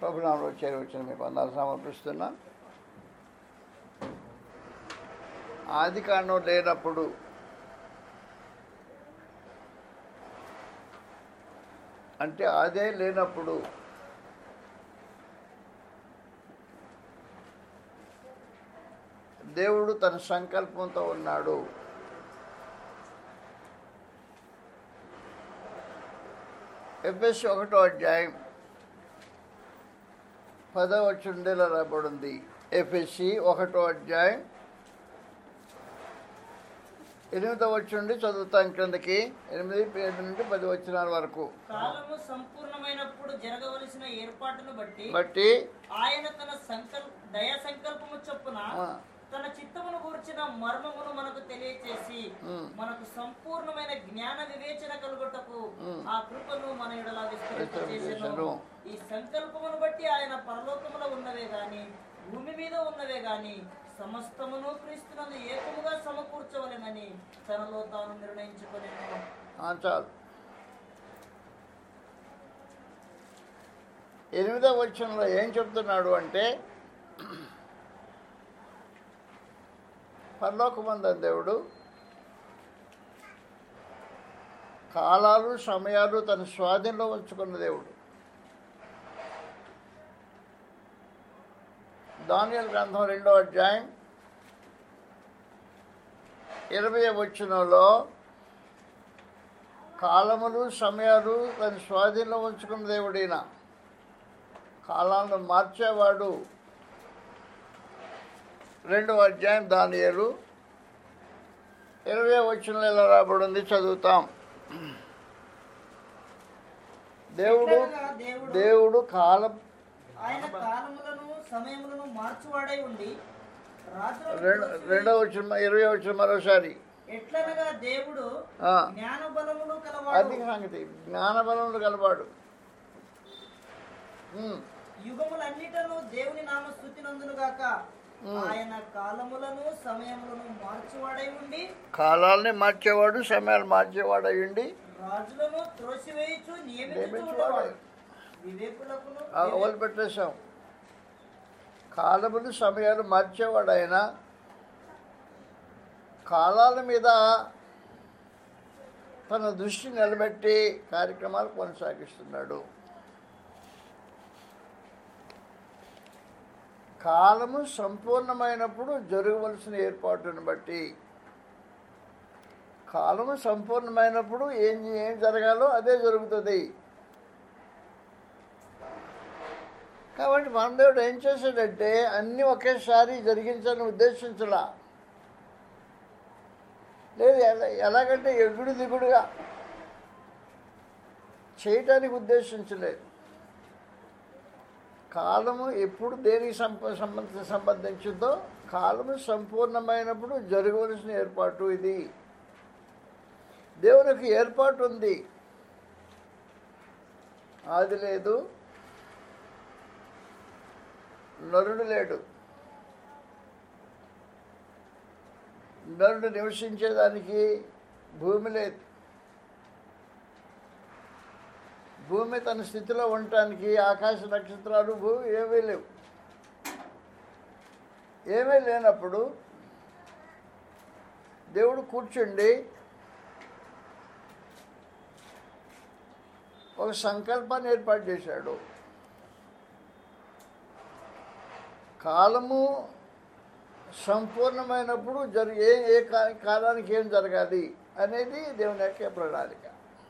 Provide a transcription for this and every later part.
ప్రభునామంలో చేరి వచ్చిన మీకు వందలు సమర్పిస్తున్నా ఆది కాండం లేనప్పుడు అంటే అదే లేనప్పుడు దేవుడు తన సంకల్పంతో ఉన్నాడు ఎఫ్ఎస్ ఒకటో అధ్యాయం పదవ చుండెల రాబడింది ఎఫ్ఎస్సి ఒకటో అధ్యాయం ఎనిమిదవ వచ్చుండి చదువుతాం క్రిందకి ఎనిమిది ఏడు నుండి పది వచ్చినాల వరకు కాలము సంపూర్ణమైనప్పుడు జరగవలసిన ఏర్పాటును బట్టి బట్టి ఆయన తన సంకల్ప దయా సంకల్పము చొప్పున ఆ, తన చిత్తమును కూర్చిన మర్మమును మనకు తెలియచేసి ఉమ్, మనకు సంపూర్ణమైన జ్ఞాన వివేచన కలుగుటకు ఉమ్. ఆ కృపను మన ఎడల విస్తరింపచేసెను. విస్తరింపచేసెను ఈ సంకల్పమును బట్టి ఆయన పరలోకములో ఉన్నవే గాని భూమి మీద ఉన్నవే గాని సమస్తమును క్రీస్తునందు ఏకముగా సమకూర్చవలెనని తనలో తాను నిర్ణయించుకొనెను ఆ, చాలు ఎనిమిదవ వచనంలో ఏం చెప్తున్నాడు అంటే పరలోకమందం దేవుడు కాలాలు సమయాలు తన స్వాధీనంలో ఉంచుకున్న దేవుడు దానియల్ గ్రంథం రెండో అధ్యాయం ఇరవై వచనంలో కాలములు సమయాలు తన స్వాధీనంలో ఉంచుకున్న దేవుడైన కాలాలను మార్చేవాడు రెండవ అధ్యాయం దానియేలు ఇరవై వచ్చిన ఎలా రాబడింది చదువుతాం దేవుడు ఎట్లనగా దేవుడు దేవుడు కాలం ఆయన కాలములను సమయములను మార్చువాడై ఉండి రాత్రులను రెండు రెండవ వచ్చిన ఇరవై వచ్చిన మరోసారి ఎట్లనగా దేవుడు ఆ, జ్ఞాన బలములు అది కలవాడు సంగతి జ్ఞానబలములు కలవాడు ఉమ్, యుగములన్నిటను దేవుని నామ స్థుతి నందునుగాక ఆయన కాలములను సమయములను మార్చువాడై ఉండి కాలాల్ని మార్చేవాడు సమయాలు మార్చేవాడు అయ్యండి రాజులను త్రోసివేయచ్చు నియమించువాడు. నియమించువాడు వివేకులకును అవలు పెట్టేశాం కాలములు సమయాలు మార్చేవాడు ఆయన కాలాల మీద తన దృష్టి నిలబెట్టి కార్యక్రమాలు కొనసాగిస్తున్నాడు కాలము సంపూర్ణమైనప్పుడు జరగవలసిన ఏర్పాటును బట్టి కాలము సంపూర్ణమైనప్పుడు ఏం ఏం జరగాలో అదే జరుగుతుంది కాబట్టి మన దేవుడు ఏం చేశాడంటే అన్నీ ఒకేసారి జరిగించాలని ఉద్దేశించలా లేదు ఎలా ఎలాగంటే ఎగుడు దిగుడుగా చేయటానికి ఉద్దేశించలేదు కాలము ఎప్పుడు దేనికి సంప సంబంధ సంబంధించిందో కాలము సంపూర్ణమైనప్పుడు జరగవలసిన ఏర్పాటు ఇది దేవునికి ఏర్పాటు ఉంది ఆది లేదు నరుడు లేడు నరుడు నివసించేదానికి భూమి లేదు భూమి తన స్థితిలో ఉండటానికి ఆకాశ నక్షత్రాలు భూమి ఏమీ లేవు ఏమీ లేనప్పుడు దేవుడు కూర్చుండి ఒక సంకల్పాన్ని ఏర్పాటు చేశాడు కాలము సంపూర్ణమైనప్పుడు జరి ఏ ఏ కా- కాలానికి ఏం జరగాలి అనేది దేవుని యొక్క ప్రణాళిక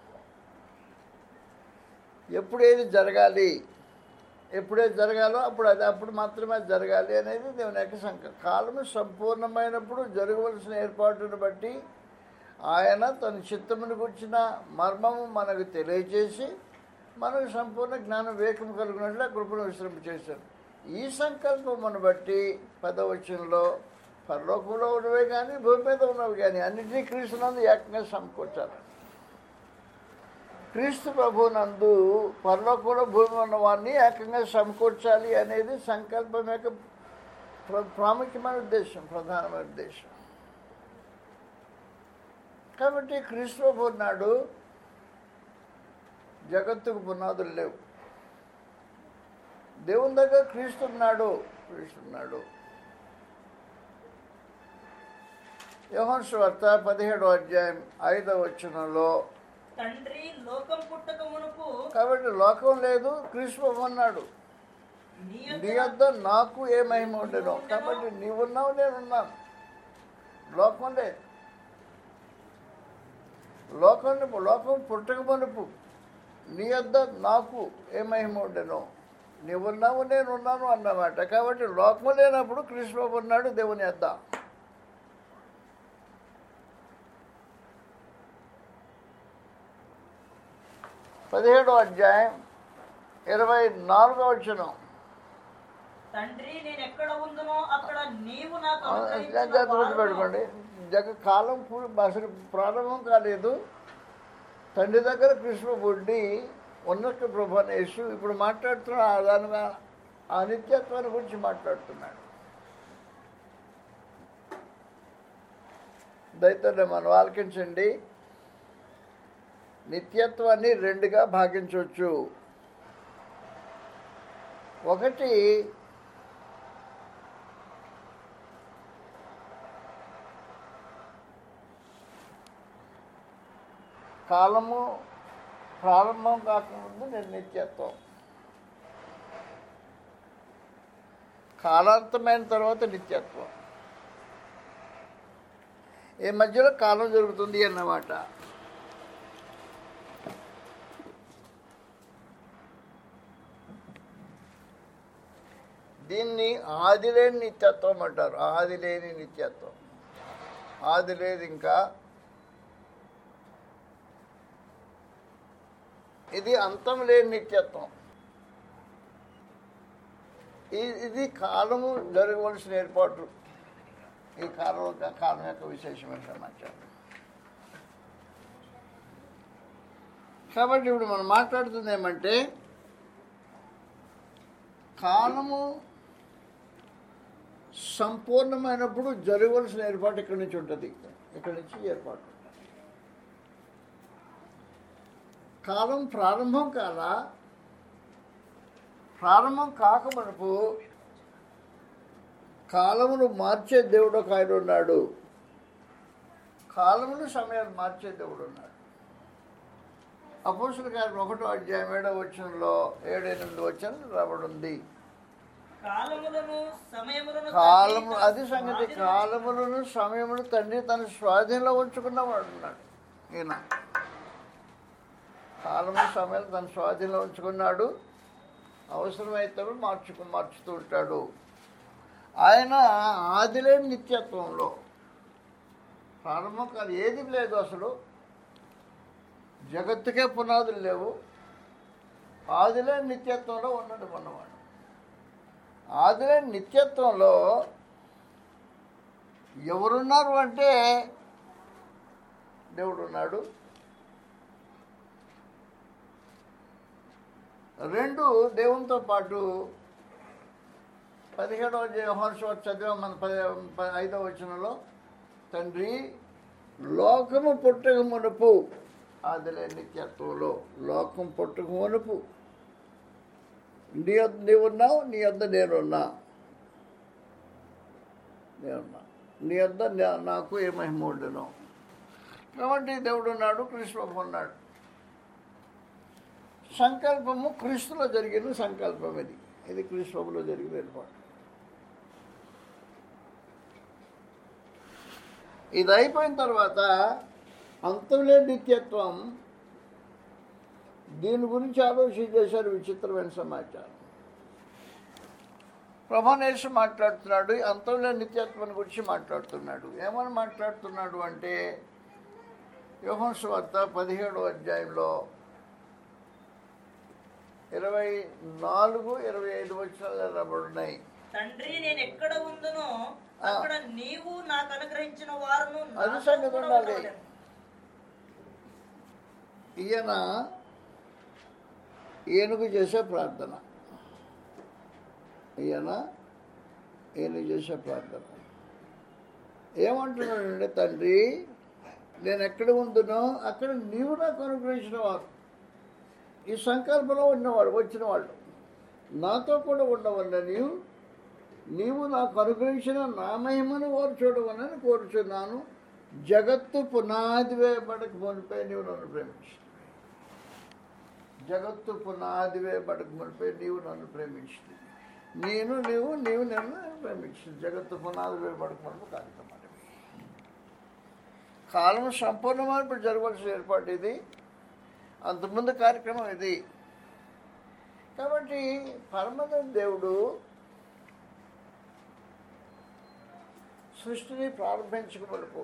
ఎప్పుడు ఏది జరగాలి ఎప్పుడేది జరగాలో అప్పుడు అది అప్పుడు మాత్రమే అది జరగాలి అనేది దేవుని యొక్క సంకల్పం కాలము సంపూర్ణమైనప్పుడు జరగవలసిన ఏర్పాటును బట్టి ఆయన తన చిత్తమును కూర్చిన మర్మము మనకు తెలియజేసి మనకు సంపూర్ణ జ్ఞాన వివేకం కలిగినట్లు ఆ కృపను విశ్రమ చేశారు ఈ సంకల్పమును బట్టి పదవచనంలో పరలోకంలో ఉన్నవే కానీ భూమి మీద ఉన్నవి కానీ అన్నింటినీ క్రీస్తునందు ఏకంగా సమకూర్చాలి క్రీస్తు ప్రభునందు పరలోకంలో భూమి ఉన్నవాడిని ఏకంగా సమకూర్చాలి అనేది సంకల్పం యొక్క ప్ర- ప్రాముఖ్యమైన ఉద్దేశం ప్రధానమైన ఉద్దేశం కాబట్టి క్రీస్తు ప్రభు ఉన్నాడు జగత్తుకు పునాదులు లేవు దేవుని దగ్గర క్రీస్తున్నాడు క్రీస్తున్నాడు యోహన్ స్వార్త పదిహేడో అధ్యాయం ఐదవ వచనంలో తండ్రి లోకం పుట్టక మునుపు కాబట్టి లోకం లేదు క్రీస్తు ఉన్నాడు నీ నీ యొద్ద వద్ద నాకు ఏ మహిమ ఉండను కాబట్టి నీవున్నావు నేనున్నాను లోకం లేదు లోకం లోకం పుట్టక మునుపు నీ వద్ద నాకు ఏ మహిమ ఉండను నీవున్నావు నేనున్నాను అన్నమాట కాబట్టి లోకం లేనప్పుడు కృష్ణ ఉన్నాడు దేవుని వద్ద పదిహేడో అధ్యాయం ఇరవై నాలుగో వచనం తండ్రి నేను ఎక్కడ ఉందునో అక్కడ నీవు నాకు ఆ, అనుగ్రహించిన జాగ్రత్త వారును పెట్టుకోండి జగ కాలం పూ- అసలు ప్రారంభం కాలేదు తండ్రి దగ్గర కృష్ణ బుడ్డి ఉన్నత ప్రభు అనే యేసు ఇప్పుడు మాట్లాడుతున్న ఆ దాని మీద- ఆ నిత్యత్వాన్ని గురించి మాట్లాడుతున్నాడు దయతో మనం ఆలకించండి నిత్యత్వాన్ని రెండుగా భాగించవచ్చు ఒకటి కాలము ప్రారంభం కాకముందు నేను నిత్యత్వం కాలాంతమైన తర్వాత నిత్యత్వం ఈ మధ్యలో కాలం జరుగుతుంది అన్నమాట దీన్ని ఆదిలేని నిత్యత్వం అంటారు ఆదిలేని నిత్యత్వం ఆది లేదు ఇంకా ఇది అంతం లేని నిత్యత్వం ఈ- ఇది కాలము జరగవలసిన ఏర్పాటు ఈ కాలం యొక్క- కాలం యొక్క విశేషమైన సమాచారం కాబట్టి ఇప్పుడు మనం మాట్లాడుతుంది ఏమంటే కాలము సంపూర్ణమైనప్పుడు జరగవలసిన ఏర్పాటు ఇక్కడి నుంచి ఉంటుంది ఇక్కడి నుంచి ఏర్పాటు కాలం ప్రారంభం కాల ప్రారంభం కాకమునపు కాలమును మార్చే దేవుడు ఒక ఆయన ఉన్నాడు కాలమును సమయాన్ని మార్చే దేవుడు ఉన్నాడు అపోసుల గారి ఒకటో అధ్యాయం ఏడో వచనంలో ఏడు ఎనిమిది వచనం రాబడింది కాలములను సమయములను కాలము తండ్రి అది తన సంగతి స్వాధీనం- కాలములను సమయమును తండ్రి తన స్వాధీనంలో ఉంచుకున్నవాడు ఉన్నాడు ఈయన కాలము సమయం తన స్వాధీనంలో ఉంచుకున్నాడు అవసరమైతే మార్చుకు మార్చుతూ ఉంటాడు ఆయన ఆదిలేని నిత్యత్వంలో ప్రారంభం కాదు ఏది లేదు అసలు జగత్తుకే పునాదులు లేవు ఆదిలేని నిత్యత్వంలో ఉన్నాడు ఉన్నవాడు ఆదిలేని నిత్యత్వంలో ఎవరున్నారు అంటే దేవుడు ఉన్నాడు రెండు దేవునితో పాటు పదిహేడవ యోహాన్షో చదివాం మన పది ప- ఐదవ వచనంలో తండ్రి లోకము పుట్టక మునుపు ఆదిలే నిత్యత్వంలో లోకం పుట్టక మునుపు నీ వద్ద నీవున్నావు నీ వద్ద నేనున్నా నేనున్నా నీ వద్ద నా- నాకు ఏ మహిమ ఉండను కాబట్టి దేవుడు ఉన్నాడు కృష్ణ ఉన్నాడు సంకల్పము క్రీస్తులో జరిగిన సంకల్పం ఇది ఇది క్రీస్తులో జరిగిన ఏర్పాటు ఇది అయిపోయిన తర్వాత అంతంలే నిత్యత్వం దీని గురించి ఆలోచన చేశారు విచిత్రమైన సమాచారం ప్రభానేష్ మాట్లాడుతున్నాడు ఈ అంతంలో నిత్యత్వం గురించి మాట్లాడుతున్నాడు ఏమని మాట్లాడుతున్నాడు అంటే యోహన్ స్వార్త పదిహేడో అధ్యాయంలో ఇరవై నాలుగు ఇరవై ఐదు వచ్చాలు రాబడున్నాయి తండ్రి నేను ఎక్కడ ఉందునో ఆ. అక్కడ నీవు నాకు అనుగ్రహించిన వారును అది నాతో సంగతి కూడా ఉండాలి. ఉండవలెను. ఈయన ఏనుగు చేసే ప్రార్థన ఈయన ఏనుగు చేసే ప్రార్థన ఏమంటున్నాడంటే తండ్రి నేను ఎక్కడ ఉందునో అక్కడ నీవు నాకు అనుగ్రహించిన వారు ఈ సంకల్పంలో ఉన్నవాడు వచ్చిన వాళ్ళు నాతో కూడా ఉండవలని నీవు నాకు అనుగ్రహించిన నా మహిమను ఓరు చూడవలని కోరుచున్నాను జగత్తు పునాది వేయబడక మునిపై నీవు నన్ను ప్రేమించు జగత్తు పునాది వేయబడక మునిపై నీవు నన్ను ప్రేమించింది నేను నీవు నీవు నన్ను ప్రేమించింది జగత్తు పునాది వేయబడక మునుపు కార్యక్రమం కాలం సంపూర్ణమైన ఇప్పుడు జరగవలసిన ఏర్పాటు ఇది అంతకుముందు కార్యక్రమం ఇది కాబట్టి పరమద దేవుడు సృష్టిని ప్రారంభించకమునుపు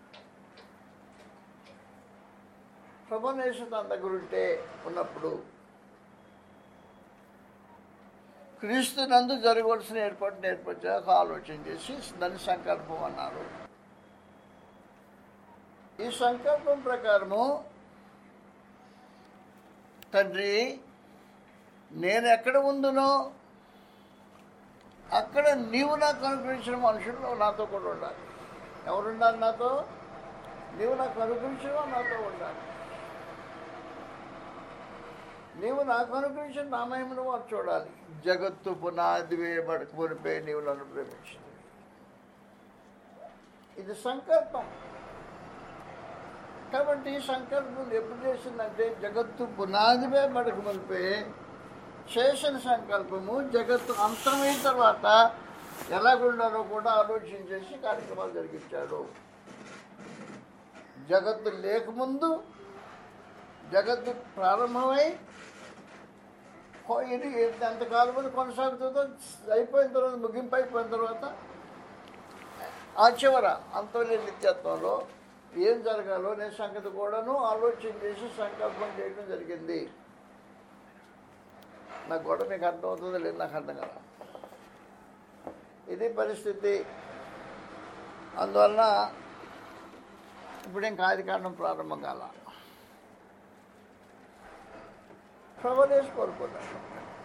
ప్రభనేశ తన దగ్గర ఉంటే ఉన్నప్పుడు క్రీస్తు నందు జరగవలసిన ఏర్పాటును ఏర్పరిచాక ఆలోచన చేసి దాని సంకల్పం అన్నారు ఈ సంకల్పం ప్రకారము తండ్రి నేను ఎక్కడ ఉందునో అక్కడ నీవు నాకు అనుగ్రహించిన మనుషులు నాతో కూడా ఉండాలి ఎవరు ఉండాలి నాతో నీవు నాకు అనుగ్రహించిన నాతో ఉండాలి నీవు నాకు అనుగ్రహించిన నా మహిమను వారు చూడాలి జగత్తు పునాది వేయబడక మునిపే నీవు నన్ను ప్రేమించింది ఇది సంకల్పం కాబట్టి ఈ సంకల్పం ఎప్పుడు చేసిందంటే జగత్తు పునాది వేయబడక మునిపే చేసిన సంకల్పము జగత్తు అంతమైన తర్వాత ఎలాగుండాలో కూడా ఆలోచించేసి కార్యక్రమాలు జరిగించాడు జగత్తు లేకముందు జగత్తు ప్రారంభమై కొ- ఇది ఎంతకాలం అది కొనసాగుతుందో అయిపోయిన తర్వాత ముగింపు అయిపోయిన తర్వాత ఆ చివర అంతలేని నిత్యత్వంలో ఏం జరగాలో నేను సంగతి కూడాను ఆలోచన చేసి సంకల్పం చేయడం జరిగింది నాకు కూడా మీకు అర్థమవుతుందో లేదు నాకు అర్థం కదా ఇది పరిస్థితి అందువలన ఇప్పుడేం కార్యకారణం ప్రారంభం కాల ప్రభలేసి కోరుకున్నాను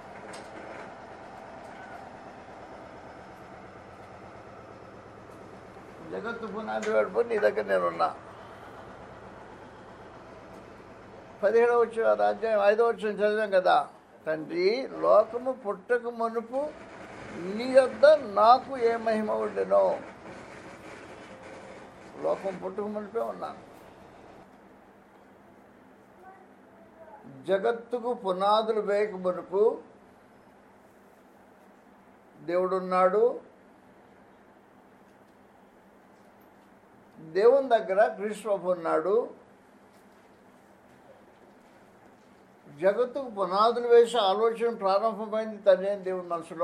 జగత్తు పునాది వాడిపోయి నీ దగ్గర నేనున్నా పదిహేడవ వచ్చిన రాజ్యం ఐదవ వచ్చిన చదివాం కదా తండ్రి లోకము పుట్టక మునుపు నీ యొద్ద నాకు ఏ మహిమ ఉండెనో లోకం పుట్టక మునిపే ఉన్నాను జగత్తుకు పునాదులు వేయక మునుపు దేవుడున్నాడు దేవుని దగ్గర క్రీస్తు ఉన్నాడు జగత్తుకు పునాదులు వేసే ఆలోచన ప్రారంభమైంది తండ్రి అని దేవుని మనసులో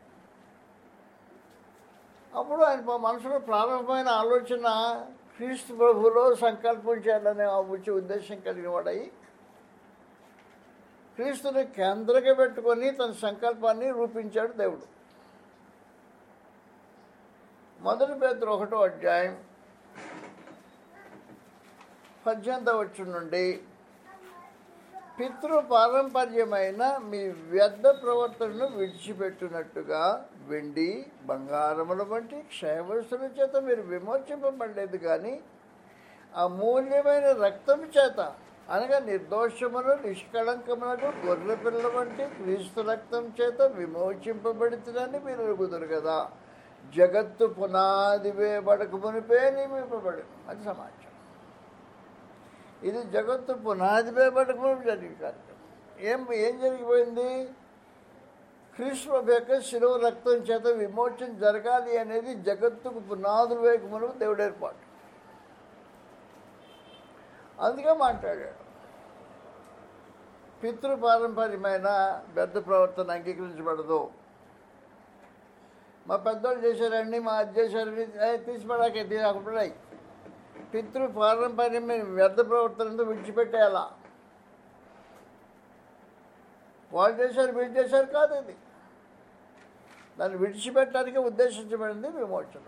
అప్పుడు ఆయన మా మనసులో ప్రారంభమైన ఆలోచన క్రీస్తు ప్రభులో సంకల్పం చేయాలనే ఆ వచ్చే ఉద్దేశం కలిగిన వాడై క్రీస్తుని కేంద్రంగా పెట్టుకొని తన సంకల్పాన్ని రూపించాడు దేవుడు మొదటి పేదలు ఒకటో అధ్యాయం పద్దెనిమిదవ వచ్చి నుండి పితృ పారంపర్యమైన మీ వ్యర్థ ప్రవర్తనను విడిచిపెట్టినట్టుగా వెండి బంగారముల వంటి క్షయవస్తుల చేత మీరు విమోచింపబడలేదు కానీ అమూల్యమైన రక్తం చేత అనగా నిర్దోషములు నిష్కళంకములకు గొర్రె పిల్ల వంటి క్రీస్తు రక్తం చేత విమోచింపబడుతుందని మీరు ఎరుగుదురు కదా జగత్తు పునాది వేయబడక మునిపే నియమింపబడి అది సమాచారం ఇది జగత్తు పునాది వేయబడక మునిపి జరిగిన కార్యక్రమం ఏం ఏం జరిగిపోయింది క్రీస్తు యొక్క శిలువ రక్తం చేత విమోచన జరగాలి అనేది జగత్తుకు పునాదులు వేయక మునుపు దేవుడు ఏర్పాటు అందుకే మాట్లాడాడు పితృ పారంపర్యమైన పెద్ద ప్రవర్తన అంగీకరించబడదు మా పెద్దోళ్ళు చేశారండి మా అది చేశారండి ఏ, తీసిపడాకే తీయకుపడాయి పితృ పారంపర్యమైన వ్యర్థ ప్రవర్తనతో విడిచిపెట్టేయాలా వాళ్ళు చేశారు వీళ్ళు చేశారు కాదు ఇది దాన్ని విడిచిపెట్టడానికి ఉద్దేశించబడింది విమోచన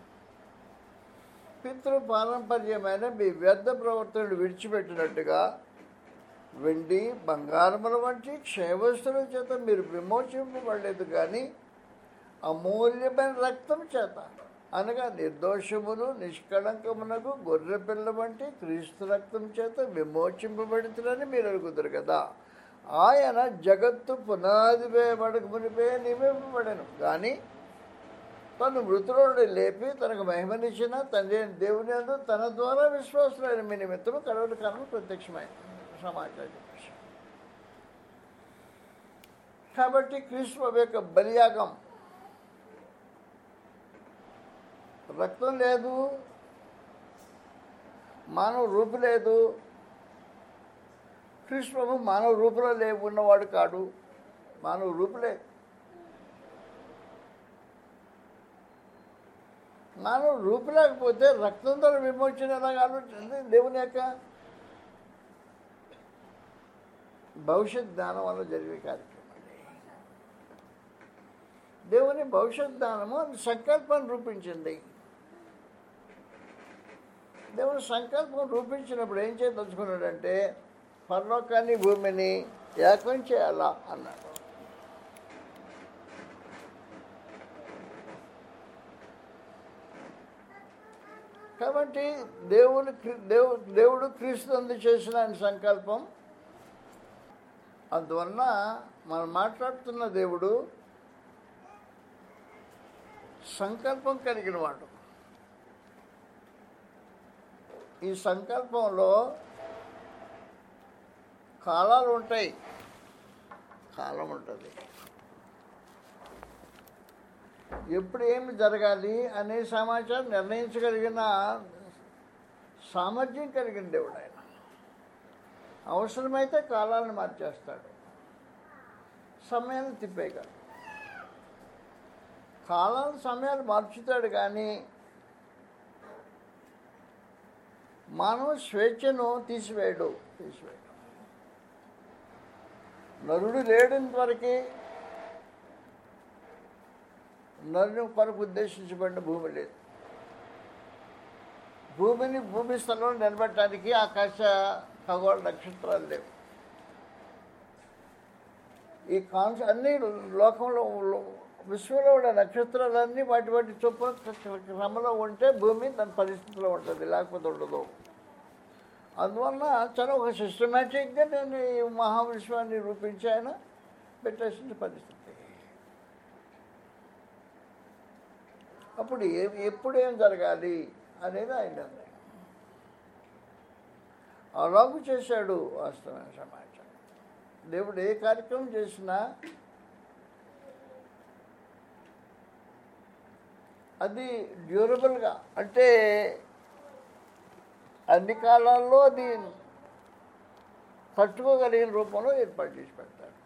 పితృ పారంపర్యమైన మీ వ్యర్థ ప్రవర్తనలు విడిచిపెట్టినట్టుగా వెండి బంగారముల వంటి క్షయవస్తుల చేత మీరు విమోచింపబడలేదు కానీ అమూల్యమైన రక్తం చేత అనగా నిర్దోషములు నిష్కళంకమునకు గొర్రె పిల్ల వంటి క్రీస్తు రక్తం చేత విమోచింపబడుతుందని మీరు అడుగుతారు కదా ఆయన జగత్తు పునాది వేయబడక మునిపే నియమింపబడను కానీ తను మృతులను లేపి తనకు మహిమనిచ్చిన తండ్రి అయిన దేవుని యందు తన ద్వారా విశ్వాసులైన మీ నిమిత్తము కడవటి కాలం ప్రత్యక్షమైన సమాచారం చెప్పేసి కాబట్టి క్రీస్తు ప్రభు యొక్క బలియాగం రక్తం లేదు మానవ రూపు లేదు క్రీస్తు ప్రభు మానవ రూపులో లే ఉన్నవాడు కాడు మానవ రూపులే మానవ రూపు లేకపోతే రక్తం ద్వారా విమోచన ఎలాగ ఆలోచించింది దేవుని యొక్క భవిష్యత్ జ్ఞానం వల్ల జరిగే కార్యక్రమం అండి. దేవుని భవిష్యత్ జ్ఞానము సంకల్పాన్ని రూపించింది దేవుని సంకల్పం రూపించినప్పుడు ఏం చేయదలుచుకున్నాడంటే పరలోకాన్ని భూమిని ఏకం చేయాలా అన్నాడు కాబట్టి దేవుని క్రి- దేవు దేవుడు క్రీస్తు చేసిన ఆయన సంకల్పం అందువలన మనం మాట్లాడుతున్న దేవుడు సంకల్పం కలిగిన వాడు ఈ సంకల్పంలో కాలాలు ఉంటాయి కాలం ఉంటుంది ఎప్పుడు ఏమి జరగాలి అనే సమాచారం నిర్ణయించగలిగిన సామర్థ్యం కలిగిన దేవుడు ఆయన అవసరమైతే కాలాలను మార్చేస్తాడు సమయాన్ని తిప్పేయగలడు కాలాలు సమయాలు మార్చుతాడు కానీ మానవ స్వేచ్ఛను తీసివేయడు తీసివేయడు నరుడు లేడంతవరకు నరుని కొరకు ఉద్దేశించబడిన భూమి లేదు భూమిని భూమి స్థలంలో నిలబెట్టడానికి ఆకాశ ఖగోళ నక్షత్రాలు లేవు ఈ కాన్స్ అన్ని లోకంలో విశ్వంలో ఉన్న నక్షత్రాలన్నీ వాటి వాటి చొప్పున క్రమంలో ఉంటే భూమి దాని పరిస్థితిలో ఉంటుంది లేకపోతే ఉండదు అందువలన చాలా ఒక సిస్టమేటిక్గా నేను ఈ మహావిశ్వాన్ని రూపించి ఆయన పెట్టేసిన పరిస్థితి అప్పుడు ఏ ఎప్పుడు ఏం జరగాలి అనేది ఆయన నిర్ణయం అలాగూ చేశాడు వాస్తవమైన సమాచారం దేవుడు ఏ కార్యక్రమం చేసినా అది డ్యూరబుల్గా అంటే అన్ని కాలాల్లో అది తట్టుకోగలిగిన రూపంలో ఏర్పాటు చేసి పెడతాడు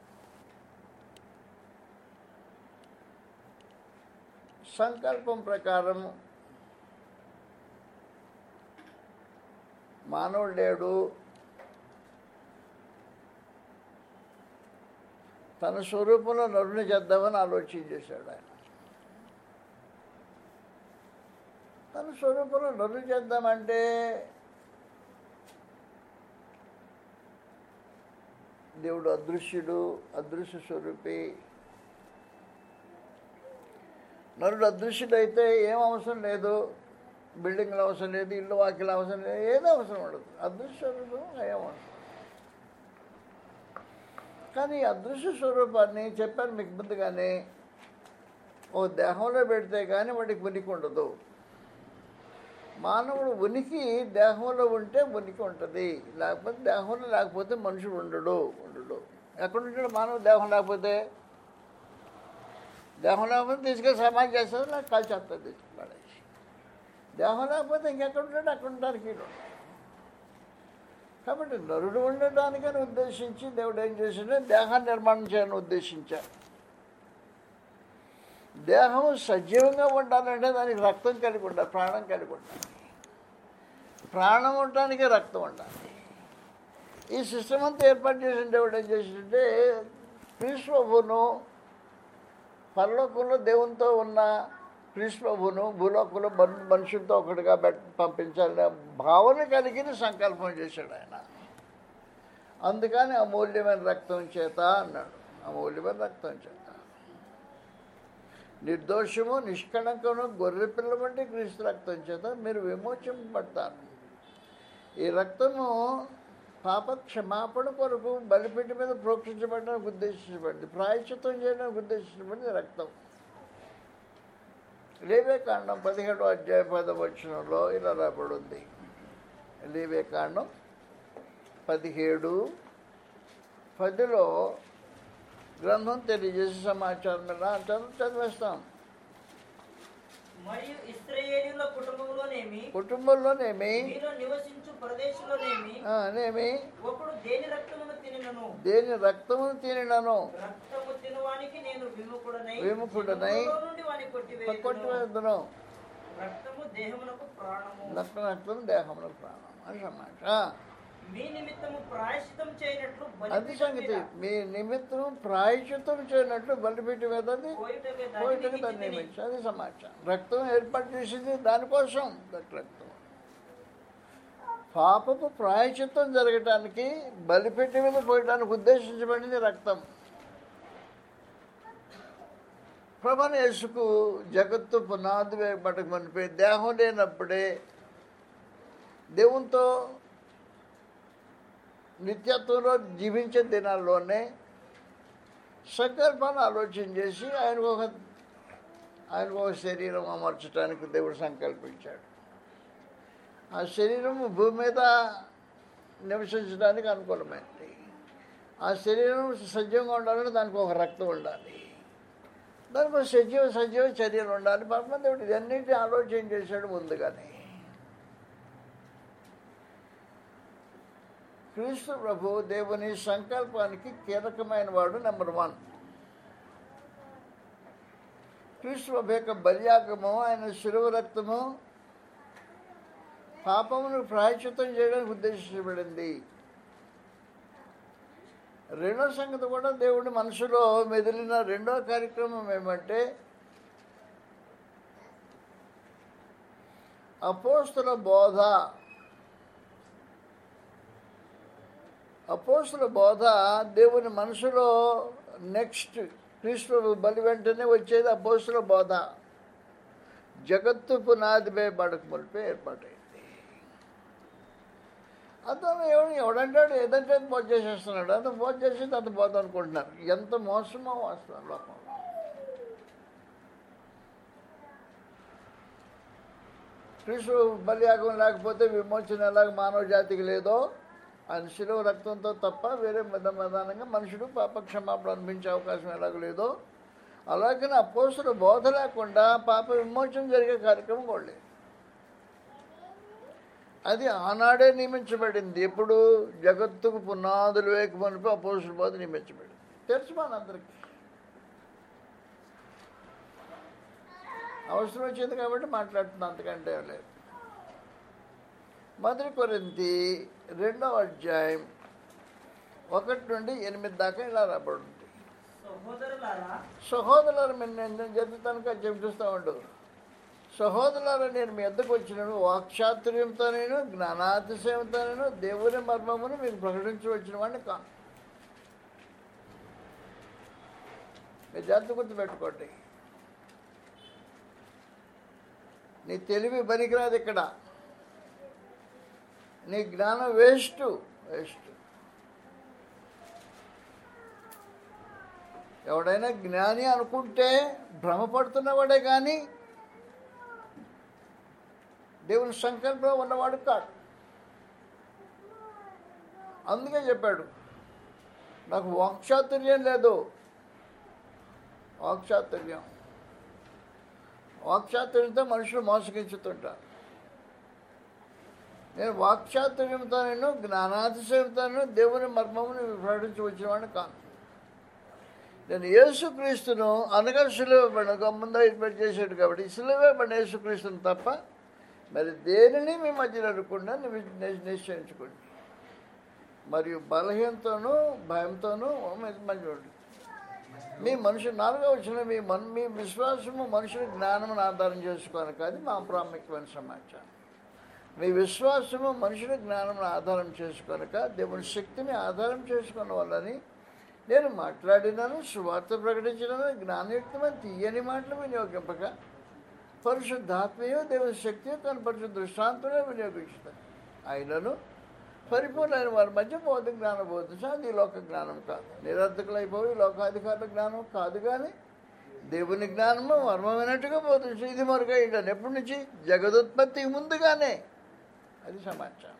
సంకల్పం ప్రకారం మానవుడు లేడు తన స్వరూపంలో నరుని చేద్దామని ఆలోచన చేశాడు ఆయన తన స్వరూపంలో నరుని చేద్దామంటే దేవుడు అదృశ్యుడు అదృశ్య స్వరూపి నరుడు అదృశ్యుడైతే ఏం అవసరం లేదు బిల్డింగ్లు అవసరం లేదు ఇల్లు వాకిలు అవసరం లేదు ఏదో అవసరం ఉండదు అదృశ్య స్వరూపం ఏం అవసరం కానీ ఈ అదృశ్య స్వరూపాన్ని చెప్పాను మీకు ముందుగానే ఓ దేహంలో పెడితే కానీ వాడికి ఉనికి ఉండదు మానవుడు ఉనికి దేహంలో ఉంటే ఉనికి ఉంటుంది లేకపోతే దేహంలో లేకపోతే మనుషుడు ఉండడు ఉండడు ఎక్కడ ఉంటాడు మానవుడు దేహం లేకపోతే దేహం లేకపోతే తీసుకెళ్ళి సమాజం చేస్తుంది నాకు కాల్ చేస్తుంది తీసుకుపడేసి దేహం లేకపోతే ఇంకెక్కడ ఉంటాడు అక్కడ ఉండడానికి వీలు ఉండదు. కాబట్టి నరుడు ఉండడానికని ఉద్దేశించి దేవుడు ఏం చేసిండే దేహాన్ని నిర్మాణం చేయాలని ఉద్దేశించాడు దేహం సజీవంగా ఉండాలంటే దానికి రక్తం కలిగి ఉండాలి ప్రాణం కలిగి ఉండాలి ప్రాణం ఉండటానికి రక్తం ఉండాలి ఈ సిస్టమ్ అంతా ఏర్పాటు చేసిన దేవుడు ఏం చేసిందంటే క్రీస్తువును పరలోకంలో దేవునితో ఉన్న క్రీస్తువును భూలోకంలో మను మనుషులతో ఒకటిగా పెట్ పంపించాలనే భావన కలిగిన సంకల్పం చేశాడు ఆయన అందుకని అమూల్యమైన రక్తం చేత అన్నాడు అమూల్యమైన రక్తం చేత నిర్దోషము నిష్కళంకము గొర్రె పిల్ల వంటి క్రీస్తు రక్తం చేత మీరు విమోచింపబడతారు ఈ రక్తము పాప క్షమాపణ కొరకు బలిపెట్టి మీద ప్రోక్షించబడడానికి ఉద్దేశించబడింది ప్రాయశ్చిత్తం చేయడానికి ఉద్దేశించబడింది రక్తం లేవే కాండం పదిహేడో అధ్యాయ పదవచనంలో ఇలా రాబడి ఉంది లేవే కాండం పదిహేడు పదిలో గ్రంథం తెలియజేసే సమాచారం ఇలా చదువు చదివేస్తాం మరియు ఇస్రాయేలీల కుటుంబంలోనేమి కుటుంబంలోనేమి మీలో నివసించు ప్రదేశంలోనేమి ఆ, నేమి ఒకడు దేని రక్తమును తినను దేని రక్తమును తినను రక్తము తినవానికి నేను విముఖుడనై విముఖుడనై జనములలో నుండి వాని కొట్టివేయుదును. కొట్టివేదును రక్తము దేహమునకు ప్రాణము రక్తం రక్తం దేహంలో ప్రాణం అని సమాచారం ఆ, మీ నిమిత్తము ప్రాయశ్చితం చేయనట్లు అది బలిపీఠం సంగతి మీద మీ నిమిత్తం ప్రాయశ్చిత్తం చేయనట్లు బలిపెట్టి మీద అది పోయుటకు దాన్ని పోయిటకు దాన్ని నిమిత్తిని. నియమించి అది సమాచారం రక్తం ఏర్పాటు చేసింది దానికోసం దట్ రక్తం పాపపు ప్రాయచిత్తం జరగటానికి బలిపెట్టి మీద పోయటానికి ఉద్దేశించబడింది రక్తం ప్రభాన యేసుకు జగత్తు పునాది వేయబడక మనిపై దేహం లేనప్పుడే దేవునితో నిత్యత్వంలో జీవించే దినాల్లోనే సంకల్పాన్ని ఆలోచన చేసి ఆయనకు ఒక ఆయనకు ఒక శరీరం అమర్చడానికి దేవుడు సంకల్పించాడు ఆ శరీరం భూమి మీద నివసించడానికి అనుకూలమైనది ఆ శరీరం సజీవంగా ఉండాలంటే దానికి ఒక రక్తం ఉండాలి దానికి ఒక సజీవ సజీవ చర్యలు ఉండాలి పరమ దేవుడు ఇవన్నిటిని ఆలోచన చేశాడు ముందుగానే క్రీస్తు ప్రభు దేవుని సంకల్పానికి కీలకమైన వాడు నెంబర్ వన్ క్రీస్తు ప్రభు యొక్క బలియాగము ఆయన శిలువ రక్తము పాపమును ప్రాయచిత్తం చేయడానికి ఉద్దేశించబడింది రెండో సంగతి కూడా దేవుడి మనసులో మెదిలిన రెండో కార్యక్రమం ఏమంటే అపోస్తుల బోధ అపోస్తుల బోధ దేవుని మనసులో నెక్స్ట్ క్రీస్తు బలి వెంటనే వచ్చేది అపోస్తుల బోధ జగత్తు పునాదిపై బడకు ములిపే ఏర్పాటైంది అతను ఎవడు ఎవడంటాడు ఏదంటే అది బోధ చేసేస్తున్నాడు అంత బోధ చేసి అంత బోధ అనుకుంటున్నారు ఎంత మోసమో వాస్తవం లోకంలో క్రీస్తు బలియాగం లేకపోతే విమోచన ఎలాగ మానవ జాతికి లేదో ఆయన శిలువ రక్తంతో తప్ప వేరే విధ విధానంగా మనుషుడు పాప క్షమాపణ అనిపించే అవకాశం ఎలాగ లేదో అలాగే అపోసులు బోధ లేకుండా పాప విమోచన జరిగే కార్యక్రమం కూడా లేదు అది ఆనాడే నియమించబడింది ఎప్పుడు జగత్తుకు పునాదులు వేయకమనిపి అపోసుల బోధ నియమించబడింది తెలుసు మనందరికీ అవసరం వచ్చింది కాబట్టి మాట్లాడుతున్నా అంతకంటే ఏం లేదు మొదటి కొరింతి రెండవ అధ్యాయం ఒకటి నుండి ఎనిమిది దాకా ఇలా రాబడింది సహోదరులారా సహోదరులు మీరు నేను చదువుతాను చెప్తూ ఉండు సహోదరులారా నేను మీ ఎద్దకు వచ్చినాను వాక్చాతుర్యంతో నేను జ్ఞానాతిశయంతో నేను దేవుని మర్మమును మీకు ప్రకటించవచ్చిన వాడిని కాను మీరు జాగ్రత్త గుర్తుపెట్టుకోండి నీ తెలివి పనికిరాదు ఇక్కడ నీ జ్ఞానం వేస్ట్ వేస్ట్ ఎవడైనా జ్ఞాని అనుకుంటే భ్రమపడుతున్నవాడే కానీ దేవుని సంకల్పం ఉన్నవాడు కాడు అందుకే చెప్పాడు నాకు వాక్చాతుర్యం లేదు వాక్చాతుర్యం వాక్చాతుర్యంతో మనుషులు మోసగించుతుంటారు నేను వాక్చాతుర్యంతో నేను జ్ఞానాతిశయంతో నేను దేవుని మర్మమును ప్రకటించి వచ్చినవాడిని కాను నేను యేసుక్రీస్తును అనగా సులువబడిన గమ్ముందో ఏర్పాటు చేశాడు కాబట్టి సులువబడిన యేసుక్రీస్తును తప్ప మరి దేనిని మీ మధ్యలో అనుకుండా నిశ్చయించుకోండి మరియు బలహీనతోనూ భయంతోనూ మీరు మంచి మీ మనుషులు నాలుగో వచ్చిన మీ మన మీ విశ్వాసము మనుషుల జ్ఞానమును ఆధారం చేసుకోవాలి కాదు మా ప్రాముఖ్యమైన సమాచారం మీ విశ్వాసము మనుషుల జ్ఞానమును ఆధారం చేసుకోనక దేవుని శక్తిని ఆధారం చేసుకున్న వాళ్ళని నేను మాట్లాడినాను సువార్త ప్రకటించినాను జ్ఞానయుక్తమైన తీయని మాటలు వినియోగింపక పరిశుద్ధాత్మయో దేవుని శక్తియో తన పరిశుద్ధ దృష్టాంతమే వినియోగిస్తాను అయినను పరిపూర్ణమైన వారి మధ్య భౌతిక జ్ఞానం బోధించ అది లోక జ్ఞానం కాదు నిరర్థకులైపోయి లోకాధికారుల జ్ఞానం కాదు కానీ దేవుని జ్ఞానము వర్మమైనట్టుగా బోధించు ఇది మరుగా ఏంటని ఎప్పటి నుంచి జగదుత్పత్తికి ముందుగానే అది సమాచారం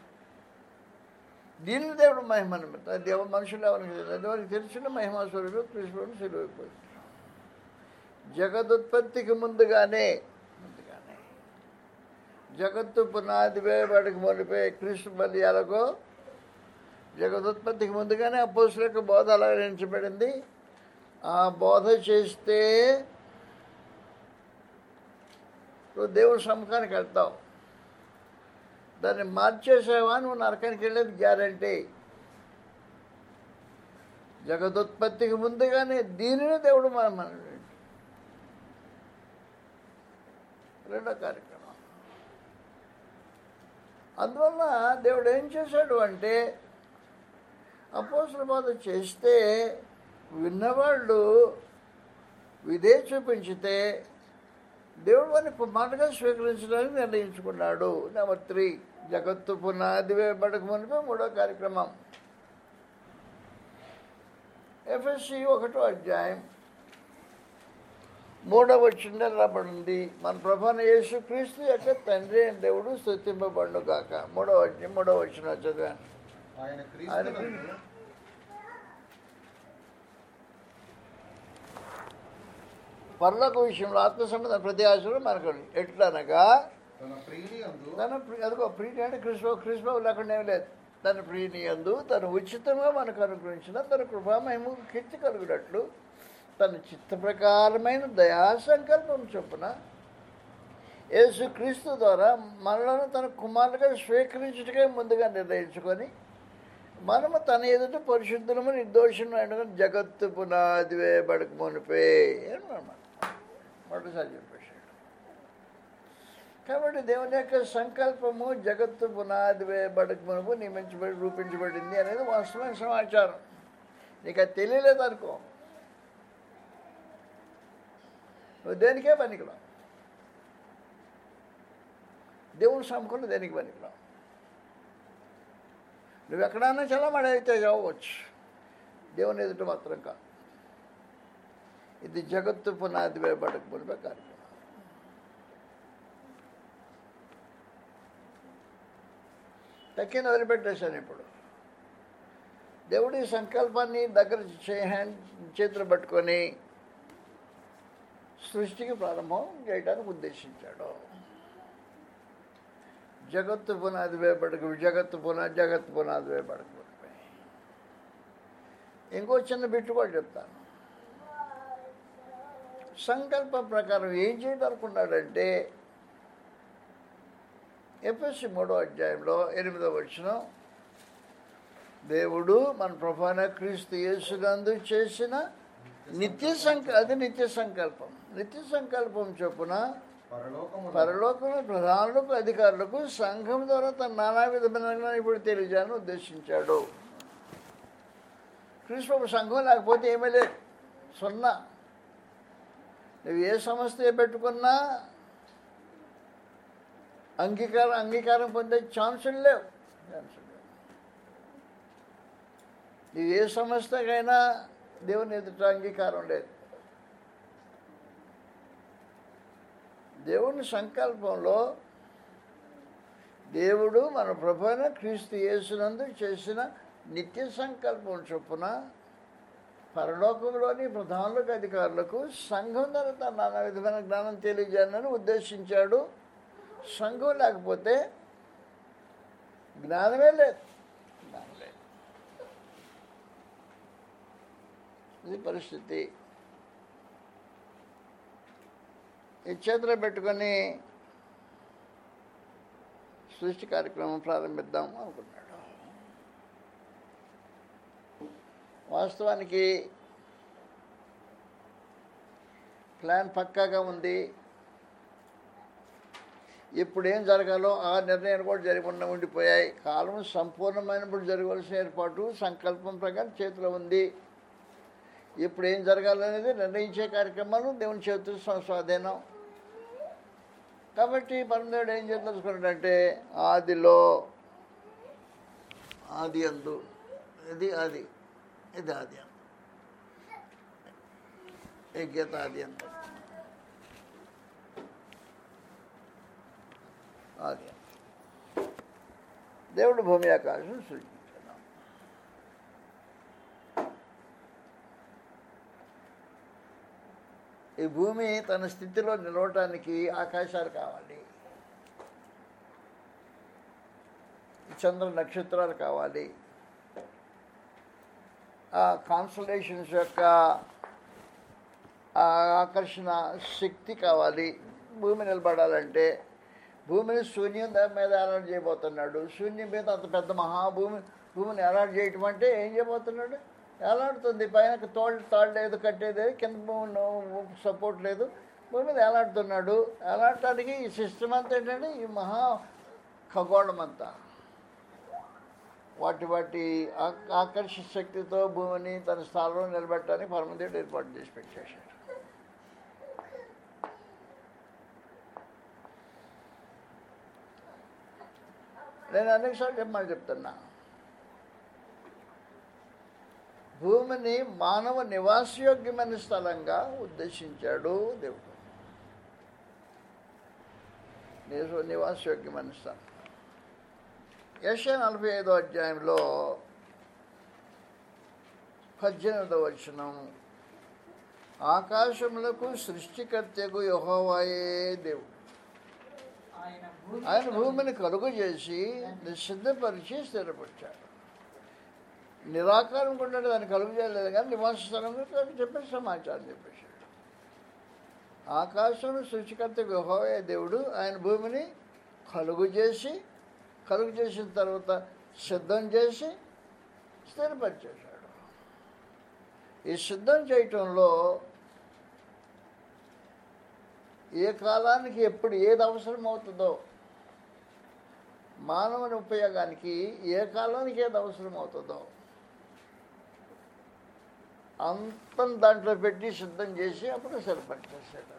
దీన్ని దేవుడు మహిమను దేవ మనుషులు ఎవరికి తెలియదు ఎవరికి తెలిసిన మహిమా స్వరూపం కృష్ణుడు సిలువైపోయింది జగదుత్పత్తికి ముందుగానే ముందుగానే జగత్తు పునాది వేయబడికి మొలిపే కృష్ణ బలియాలకు జగదుత్పత్తికి ముందుగానే అపోసుల యొక్క బోధ అలంకరించబడింది ఆ బోధ చేస్తే నువ్వు దేవుడి సముఖానికి వెళ్తావు దాన్ని మార్చేసావా నువ్వు నరకానికి వెళ్ళేది గ్యారంటీ జగదుత్పత్తికి ముందుగానే దీనిని దేవుడు మనం మన రెండో కార్యక్రమం అందువల్ల దేవుడు ఏం చేశాడు అంటే అపోసల బాధ చేస్తే విన్నవాళ్ళు విధే చూపించితే దేవుడు వారిని కుమారుగా స్వీకరించడానికి నిర్ణయించుకున్నాడు నెంబర్ త్రీ జగత్తు పునాది వేయబడక మునిపే మూడో కార్యక్రమం ఎఫ్ఎస్సి ఒకటో అధ్యాయం మూడవ వచ్చిన రాబడింది మన ప్రభాన యేసు క్రీస్తు యొక్క తండ్రి అయిన దేవుడు స్థుతింపబడును కాక మూడవ అధ్యాయం మూడవ వచ్చిన చదివాను ఆయన ఆయన క్రీస్తు పర్లోక విషయంలో ఆత్మ సంబంధ ప్రతి ఆశలు మనకు ఎట్లనగా తన ప్రియుని అందు తన ప్రి- అదిగో ప్రీతి అంటే కృష్ణ కృష్ణ లేకుండా ఏం లేదు తన ప్రియని అందు తను ఉచితంగా మనకు అనుగ్రహించిన తన కృపామయము కీర్తి కలుగునట్లు తన చిత్త ప్రకారమైన దయా సంకల్పం చొప్పున యేసు క్రీస్తు ద్వారా మనలను తన కుమారుగా స్వీకరించుటకే ముందుగా నిర్ణయించుకొని మనము తన ఎదుట పరిశుద్ధులము నిర్దోషులు జగత్తు పునాది వేయబడక మునిపే అని మనం మొదటిసారి చెప్పేశాడు కాబట్టి దేవుని యొక్క సంకల్పము జగత్తు పునాది వేయబడక మునుపు నియమించబడి రూపించబడింది అనేది వాస్తవమైన సమాచారం నీకు అది తెలియలేదు అనుకో నువ్వు దేనికే పనికిరావు దేవుని సమకుండా దేనికి పనికిరావు నువ్వు ఎక్కడైనా చల్లమడి అయితే చదవచ్చు దేవుని ఎదుట మాత్రం కాదు ఇది జగత్తు పునాది వేయబడక మునిపే కార్యక్రమం తక్కిన వదిలిపెట్టేశాను ఇప్పుడు దేవుడి సంకల్పాన్ని దగ్గర చే- హ్యాండ్ చేతులు పట్టుకొని సృష్టికి ప్రారంభం చేయడానికి ఉద్దేశించాడు జగత్తు పునాది వేయబడకు జగత్తు పునాది జగత్తు పునాది వేయబడకు ఇంకో చిన్న బిట్టు కూడా చెప్తాను సంకల్పం ప్రకారం ఏం చేయదనుకున్నాడంటే ఎఫ్ఎస్సి మూడో అధ్యాయంలో ఎనిమిదో వచ్చిన దేవుడు మన ప్రధాన క్రీస్తు యేసునందు చేసిన నిత్య సంక అది నిత్య సంకల్పం నిత్య సంకల్పం చొప్పున పరలోకము పరలోకంలో ప్రధానులకు అధికారులకు సంఘం ద్వారా తన నానా విధమైన ఇప్పుడు తెలియజేయాలని ఉద్దేశించాడు క్రీస్తు సంఘం లేకపోతే ఏమీ లేదు సున్నా నువ్వు ఏ సంస్థ పెట్టుకున్నా అంగీకారం అంగీకారం పొందే ఛాన్సులు లేవు ఛాన్సులు లేవు నువ్వు ఏ సంస్థకైనా దేవుని ఎదుట అంగీకారం లేదు దేవుని సంకల్పంలో దేవుడు మన ప్రభువైన క్రీస్తు యేసునందు చేసిన నిత్య సంకల్పం చొప్పున పరలోకంలోని ప్రధానులకు అధికారులకు సంఘం ద్వారా తన నానా విధమైన జ్ఞానం తెలియజేయాలని ఉద్దేశించాడు సంఘం లేకపోతే జ్ఞానమే లేదు జ్ఞానం లేదు ఇది పరిస్థితి ఈ చేతిలో పెట్టుకొని సృష్టి కార్యక్రమం ప్రారంభిద్దాం అనుకున్నాడు వాస్తవానికి ప్లాన్ పక్కాగా ఉంది ఇప్పుడు ఏం జరగాలో ఆ నిర్ణయాలు కూడా జరిగి ఉన్న ఉండిపోయాయి కాలం సంపూర్ణమైనప్పుడు జరగవలసిన ఏర్పాటు సంకల్పం ప్రకారం చేతిలో ఉంది ఇప్పుడు ఏం జరగాలనేది నిర్ణయించే కార్యక్రమాలు దేవుని చేతులు స్వ- స్వాధీనం కాబట్టి పరమదేవుడు ఏం చేయదలుచుకున్నాడంటే ఆదిలో ఆది అందు ఇది అది ఇది ఆది అందు ఈ గీత ఆది అందు ఆది అందు దేవుడు భూమి ఆకాశం సృష్టించాడు ఈ భూమి తన స్థితిలో నిలవటానికి ఆకాశాలు కావాలి చంద్ర నక్షత్రాలు కావాలి ఆ కాన్సలేషన్స్ యొక్క ఆ ఆకర్షణ శక్తి కావాలి భూమి నిలబడాలంటే భూమిని శూన్యం దాని మీద అలాట్ చేయబోతున్నాడు శూన్యం మీద అంత పెద్ద మహాభూమి భూమిని అలాట్ చేయటం అంటే ఏం చేయబోతున్నాడు ఎలాడుతుంది పైన తోళ్ళు తాళ్ళు లేదు కట్టేది కింద భూమి సపోర్ట్ లేదు భూమి మీద ఎలాడుతున్నాడు ఎలాడటానికి ఈ సిస్టమ్ అంతా ఏంటంటే ఈ మహా ఖగోళం అంతా వాటి వాటి ఆ- ఆకర్ష శక్తితో భూమిని తన స్థానంలో నిలబెట్టడానికి పరమదేవుడు ఏర్పాటు చేసి పెట్టేశాడు నేను అనేకసార్లు చెప్పమని చెప్తున్నా భూమిని మానవ నివాసయోగ్యమైన స్థలంగా ఉద్దేశించాడు దేవుడు నిజ- నివాసయోగ్యమైన స్థలం యశ నలభై ఐదో అధ్యాయంలో పద్దెనిమిదవ వచనం ఆకాశములకు సృష్టికర్తకు యెహోవాయే దేవుడు ఆయన భూమి ఆయన భూమిని కలుగు చేసి సిద్ధపరిచి స్థిరపరిచాడు నిరాకారం కూడా దాన్ని కలుగు చేయలేదు కానీ నివాస స్థలం గురించి చెప్పేసి సమాచారం చెప్పేశాడు ఆకాశం సృష్టికర్త యెహోవా దేవుడు ఆయన భూమిని కలుగు చేసి కలుగు చేసిన తర్వాత సిద్ధం చేసి స్థిరపరిచేశాడు ఈ సిద్ధం చేయటంలో ఏ కాలానికి ఎప్పుడు ఏది అవసరం అవుతుందో మానవుని ఉపయోగానికి ఏ కాలానికి ఏది అవసరం అవుతుందో అంతం దాంట్లో పెట్టి సిద్ధం చేసి అప్పుడు సరిపరిచేసాడు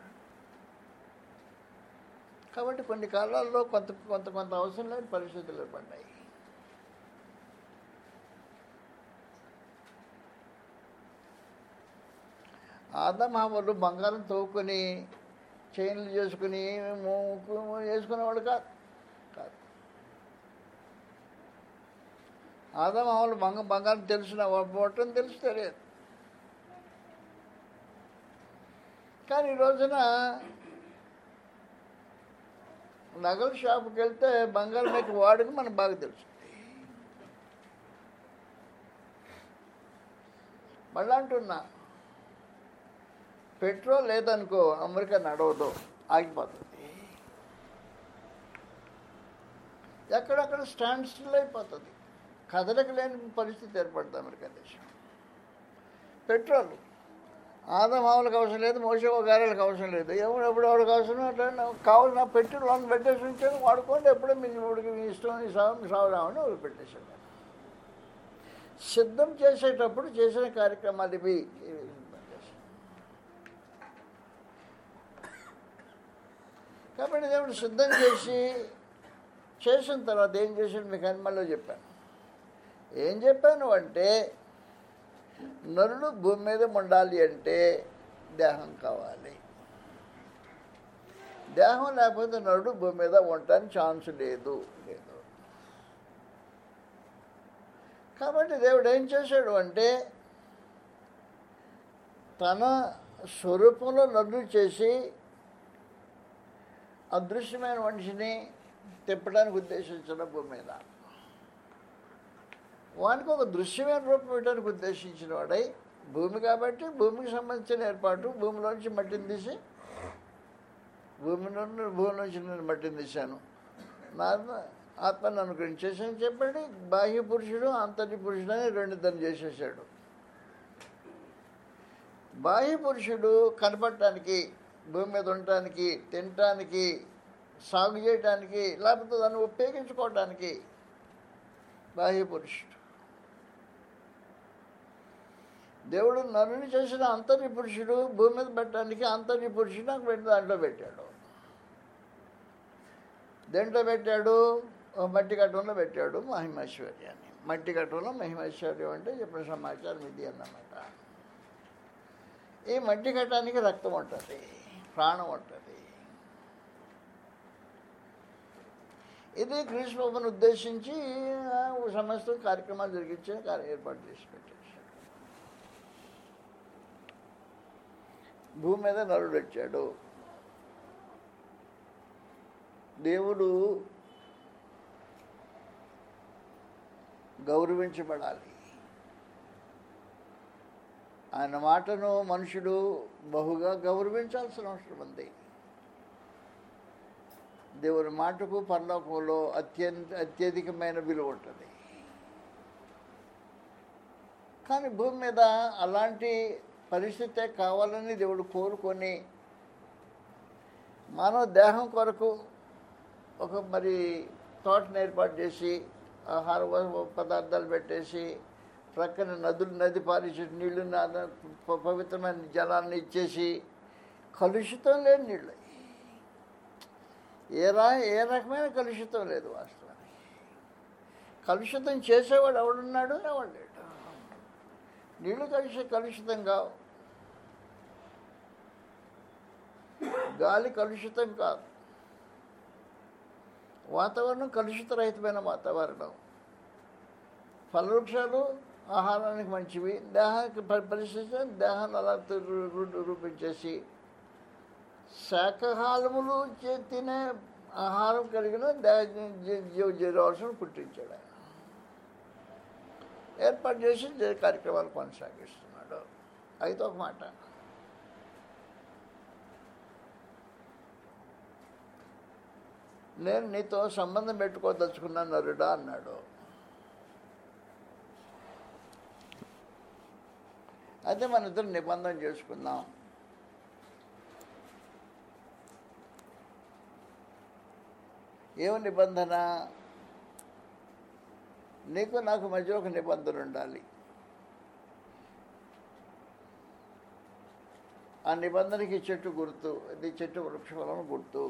కాబట్టి కొన్ని కాలాల్లో కొంత కొంత కొంత అవసరం లేని పరిస్థితులు ఏర్పడ్డాయి ఆదమామలు బంగారం తవ్వుకొని చైన్లు చేసుకుని మూకు వేసుకునేవాడు కాదు కాదు ఆదమామలు బంగ బంగారం తెలిసిన పోవటం తెలుసు తెలియదు కానీ ఈ రోజున నగల షాపుకి వెళ్తే బంగారం యొక్క వాడుకు మనకు బాగా తెలుస్తుంది మళ్ళీ అంటున్నా పెట్రోల్ లేదనుకో అమెరికా నడవదు ఆగిపోతుంది ఎక్కడక్కడ స్టాండ్ స్టిల్ అయిపోతుంది కదలిక లేని పరిస్థితి ఏర్పడుతుంది అమెరికా దేశం పెట్రోల్ ఆదమావులకు అవసరం లేదు మోసే గారెలకు అవసరం లేదు ఎవరు ఎప్పుడు ఎవరికి అవసరం అట్లా కావాల్సిన పెట్రోల్ లోన్ పెట్టేసి ఉంచాను వాడుకోండి ఎప్పుడో మీ ఊడికి మీ ఇష్టం మీ సాగు మీ సాగురామని వాళ్ళు పెట్టేశాడు సిద్ధం చేసేటప్పుడు చేసిన కార్యక్రమాలు ఇవి ఇవి సిద్ధం చేశాడు. కాబట్టి దేవుడు సిద్ధం చేసి చేసిన తర్వాత ఏం చేసాడు మీకు హనుమల్లో చెప్పాను ఏం చెప్పాను అంటే నరుడు భూమి మీద ఉండాలి అంటే దేహం కావాలి దేహం లేకపోతే నరుడు భూమి మీద ఉండటానికి ఛాన్స్ లేదు లేదు కాబట్టి దేవుడు ఏం చేశాడు అంటే తన స్వరూపంలో నరుడు చేసి అదృశ్యమైన మనిషిని తిప్పడానికి ఉద్దేశించిన భూమి మీద వానికి ఒక దృశ్యమైన రూపం ఇవ్వడానికి ఉద్దేశించిన వాడై భూమి కాబట్టి భూమికి సంబంధించిన ఏర్పాటు భూమిలోంచి మట్టిని తీసి భూమి నుండి భూమి నుంచి నేను మట్టిని తీశాను నా ఆత్మను అనుగ్రహించేసాను చెప్పండి బాహ్య పురుషుడు అంతర్య పురుషుడు అని రెండు ఇద్దరు చేసేసాడు బాహ్య పురుషుడు కనపడటానికి భూమి మీద ఉండటానికి తినటానికి సాగు చేయటానికి లేకపోతే దాన్ని ఉపయోగించుకోవటానికి బాహ్య పురుషుడు దేవుడు నరుని చేసిన అంతర్య పురుషుడు భూమి మీద పెట్టడానికి అంతర్య పురుషుడు నాకు పెట్టి దాంట్లో పెట్టాడు దేంట్లో పెట్టాడు ఓ మట్టి కట్టంలో పెట్టాడు మహిమైశ్వర్యాన్ని మట్టి కట్టంలో మహిమైశ్వర్యం అంటే చెప్పిన సమాచారం ఇది అన్నమాట ఈ మట్టి కట్టానికి రక్తం ఉంటుంది ప్రాణం ఉంటుంది ఇది క్రీస్తు ప్రభుని ఉద్దేశించి ఆ, సమస్త కార్యక్రమాలు జరిగించే కార్య ఏర్పాటు చేసి పెట్టేశాడు భూమి మీద నరుడు వచ్చాడు దేవుడు గౌరవించబడాలి ఆయన మాటను మనుషుడు బహుగా గౌరవించాల్సిన అవసరం ఉంది దేవుని మాటకు పరలోకంలో అత్యంత అత్యధికమైన విలువ ఉంటుంది కానీ భూమి మీద అలాంటి పరిస్థితే కావాలని దేవుడు కోరుకొని మానవ దేహం కొరకు ఒక మరి తోటను ఏర్పాటు చేసి ఆహార వ- పదార్థాలు పెట్టేసి ప్రక్కన నదులు నది పారించే నీళ్లు నా- ప- పవిత్రమైన జలాన్ని ఇచ్చేసి కలుషితం లేని నీళ్ళు ఏ రా ఏ రకమైన కలుషితం లేదు వాస్తవానికి కలుషితం చేసేవాడు ఎవడున్నాడు ఎవడు లేడు నీళ్లు కలిసి కలుషితం కావు గాలి కలుషితం కాదు వాతావరణం కలుషితరహితమైన వాతావరణం ఫలవృక్షాలు ఆహారానికి మంచివి దేహానికి పరి- పరిస్థితి దేహాన్ని అలా తు- రు- రు- రూపించేసి శాకాహారములు చే- తినే ఆహారం కలిగిన దే- జీ- జీవ జీవరాశులను పుట్టించాడు ఆయన ఏర్పాటు చేసి జీ- కార్యక్రమాలు కొనసాగిస్తున్నాడు అయితే ఒక మాట నేను నీతో సంబంధం పెట్టుకోదలుచుకున్నాను నరుడా అన్నాడు అయితే మన ఇద్దరు నిబంధన చేసుకుందాం ఏమి నిబంధన నీకు నాకు మధ్య ఒక నిబంధన ఉండాలి ఆ నిబంధనకి చెట్టు గుర్తు ఇది చెట్టు వృక్షఫలం గుర్తు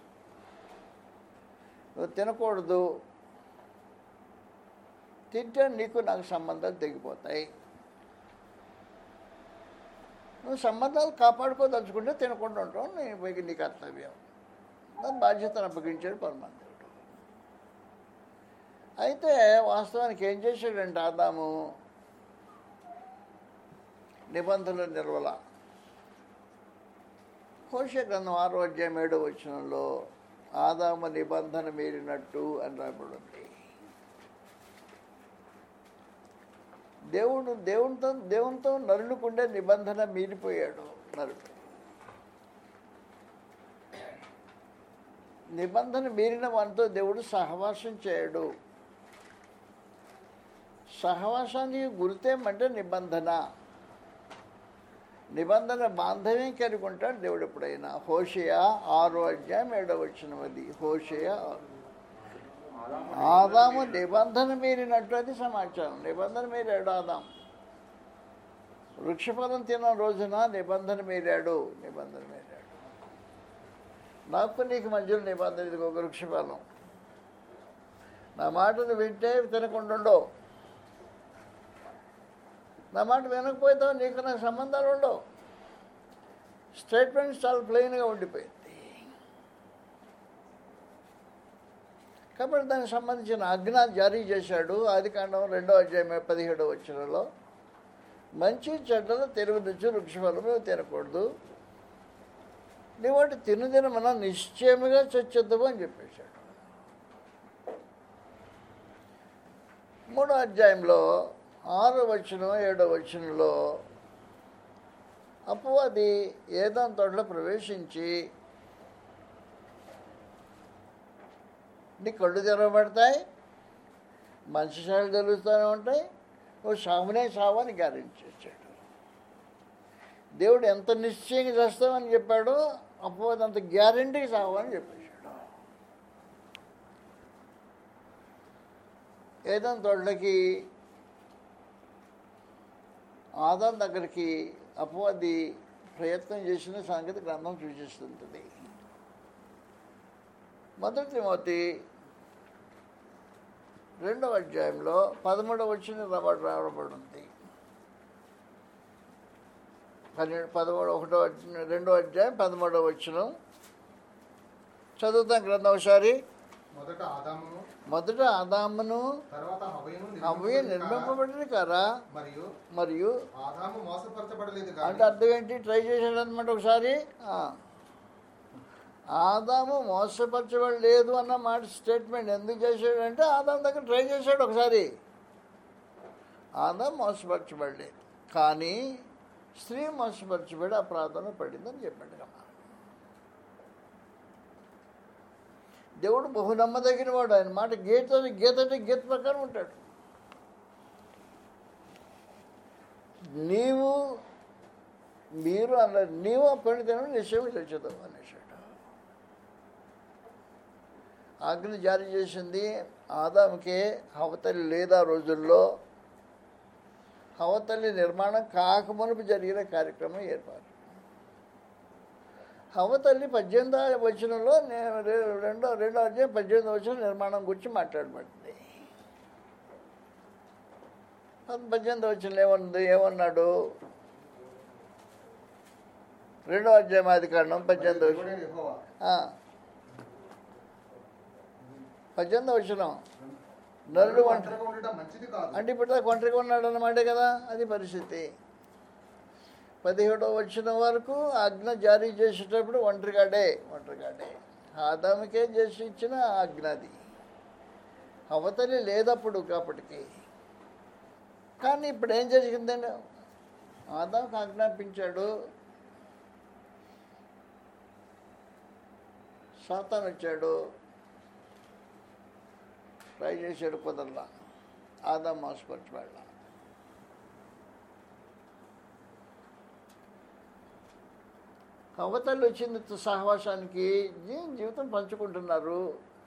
నువ్వు తినకూడదు తింటే నీకు నాకు సంబంధాలు తెగిపోతాయి నువ్వు సంబంధాలు కాపాడుకోదలుచుకుంటే తినకుండా ఉంటావు నీ పైకి నీ కర్తవ్యం దాని బాధ్యతను అప్పగించాడు పరమాత్ముడు అయితే వాస్తవానికి ఏం చేశాడంటే ఆదాము నిబంధనలు నిర్వల కోశ గ్రంథం ఆరో అధ్యాయం ఏడో వచనంలో ఆదాము నిబంధన మీరినట్టు అని రాబడింది దేవుడు దేవునితో దేవునితో నరుడుకుండే నిబంధన మీరిపోయాడు నరుడు నిబంధన మీరిన వానితో దేవుడు సహవాసం చేయడు సహవాసానికి గుర్తేమంటే నిబంధన నిబంధన బాంధవ్యం కలిగి ఉంటాడు దేవుడు ఎప్పుడైనా హోషయ ఆరో అధ్యాయం ఏడవ వచ్చినది హోషయ ఆదాము నిబంధన మీరినట్టు అది సమాచారం నిబంధన మీరాడు ఆదాం వృక్షఫలం తిన్న రోజున నిబంధన మీరాడు నిబంధన మీరాడు నాకు నీకు మధ్యలో నిబంధన ఇది ఒక వృక్షఫలం నా మాటను వింటే తినకుండా ఉండవు నా మాట వినకపోతే నీకు నాకు సంబంధాలు ఉండవు స్టేట్మెంట్స్ చాలా ప్లెయిన్గా ఉండిపోయింది కాబట్టి దానికి సంబంధించిన ఆజ్ఞ జారీ చేశాడు ఆది కాండం రెండో అధ్యాయం పదిహేడో వచ్చినలో మంచి చెడ్డలు తెలుగు నుంచి వృక్షఫలము తినకూడదు నీ వాటి తినుదిన మనం నిశ్చయముగా చచ్చేద్దాము అని చెప్పేశాడు మూడో అధ్యాయంలో ఆరో వచనం ఏడో వచనంలో అపవాది ఏదాని తోటలో ప్రవేశించి నీ కళ్ళు తెరవబడతాయి మంచి శాలు తెలుస్తూనే ఉంటాయి నువ్వు సామునే సావని గ్యారెంటీ ఇచ్చాడు దేవుడు ఎంత నిశ్చయంగా చేస్తామని చెప్పాడో అపవాది అంత గ్యారెంటీగా సావని చెప్పేశాడు ఏదైనా తోటలకి ఆదాం దగ్గరికి అపవాది ప్రయత్నం చేసిన సంగతి గ్రంథం సూచిస్తుంటుంది మొదటి తిమోతి రెండవ అధ్యాయంలో పదమూడవ వచ్చిన రబడి రాబడి పన్నెండు పదమూడు ఒకటో అధ్యాయం- రెండో అధ్యాయం పదమూడవ వచ్చిన చదువుతాం గ్రంథం ఒకసారి మొదట ఆదామును మొదట ఆదామును తర్వాత హవ్వయును అవి నిర్మింపబడిన కాగా, నిర్మింపబడిన కారా మరియు మరియు ఆదాము మోసపరచబడలేదు అంటే కానీ అర్థం ఏంటి ట్రై చేశాడు అనమాట ఒకసారి ఆ. ఆదాము మోసపరచబడలేదు అన్న మాట స్టేట్మెంట్ ఎందుకు చేశాడంటే ఆదాము దగ్గర ట్రై చేశాడు ఒకసారి ఆదాం మోసపరచబడలేదు కానీ స్త్రీ మోసపరచబడి అపరాధంలో పడిందని చెప్పాడు కదా దేవుడు బహు నమ్మదగిన వాడు ఆయన మాట గీత గీత అంటే గీత ప్రకారం ఉంటాడు నీవు మీరు అన్నారు నీవు ఆ పని తినడం నిశ్చయం తెచ్చుదాం అనేసాడు ఆజ్ఞ జారీ చేసింది ఆదాముకే హవతల్లి లేదా రోజుల్లో హవతల్లి నిర్మాణం కాకమునుపు జరిగిన కార్యక్రమం ఏర్పాటు హవతల్లి పద్దెనిమిది వచనంలో నేను రె- రెండో రెండో అధ్యాయం పద్దెనిమిది వచ్చిన నిర్మాణం గురించి మాట్లాడబడింది పద్దెనిమిది వచ్చిన ఏమన్నది ఏమన్నాడు రెండో అధ్యాయం ఆది కారణం పద్దెనిమిది వచ్చిన దేవుడైన యెహోవా పద్దెనిమిది వచ్చిన నరుడు వంట ఒంటరిగా ఉండటం మంచిది కాదు అంటే ఇప్పుడు దాకా ఒంటరిగా ఉన్నాడు అన్నమాటే కదా అది పరిస్థితి పదిహేడో వచ్చిన వరకు ఆజ్ఞ జారీ చేసేటప్పుడు ఒంటరిగాడే ఒంటరిగాడే ఆదాముకే చేసి ఇచ్చిన ఆజ్ఞ అది అవతలి లేదప్పుడు కాపటికి కానీ ఇప్పుడు ఏం జరిగిందండి ఆదాముకు ఆజ్ఞాపించాడు సాతాన్ వచ్చాడు ట్రై చేశాడు కుదరలా ఆదా మోసపరచబడ్డ అవతలు వచ్చింది సహవాసానికి జీ- జీవితం పంచుకుంటున్నారు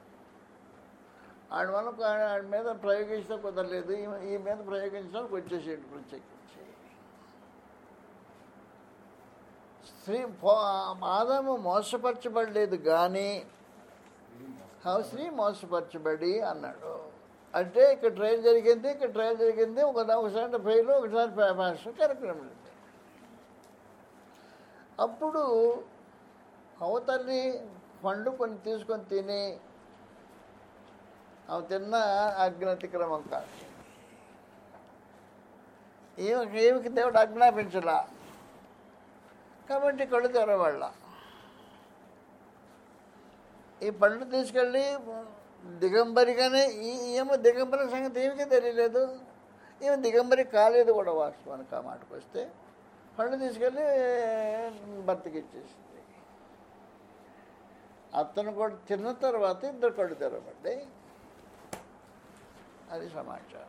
ఆడి వల్ల ఆ- ఆడి మీద ప్రయోగించడం కుదరలేదు ఈ- ఈ మీద ప్రయోగించడానికి వచ్చేసేది ప్రత్యేకించి స్త్రీ పో- ఆదాము మోసపరచబడలేదు కానీ ఆ స్త్రీ మోసపరచబడి అన్నాడు అంటే ఇక్కడ ట్రయల్ జరిగింది ఇక్కడ ట్రయల్ జరిగింది ఒక ఒకసారి ఫెయిల్ ఒకసారి పాస్ కార్యక్రమం ఉంది అప్పుడు అవతల్లి పండు కొన్ని తీసుకొని తిని ఆమె తిన్న అజ్ఞాతిక్రమం కాదు ఈమెకి ఈమెకి దేవుడు ఆజ్ఞాపించలా కాబట్టి కళ్ళు తెరవాళ్ళ ఈ పండ్లు తీసుకెళ్ళి దిగంబరిగానే ఈ ఏమో దిగంబరి సంగతి ఏమికే తెలియలేదు ఏమో దిగంబరి కాలేదు కూడా వాస్తవానికి ఆ మాటకు వస్తే పండ్లు తీసుకెళ్ళి భర్తకి ఇచ్చేసింది అతను కూడా తిన్న తర్వాత ఇద్దరు కళ్ళు తెరవబడ్డాయి అది సమాచారం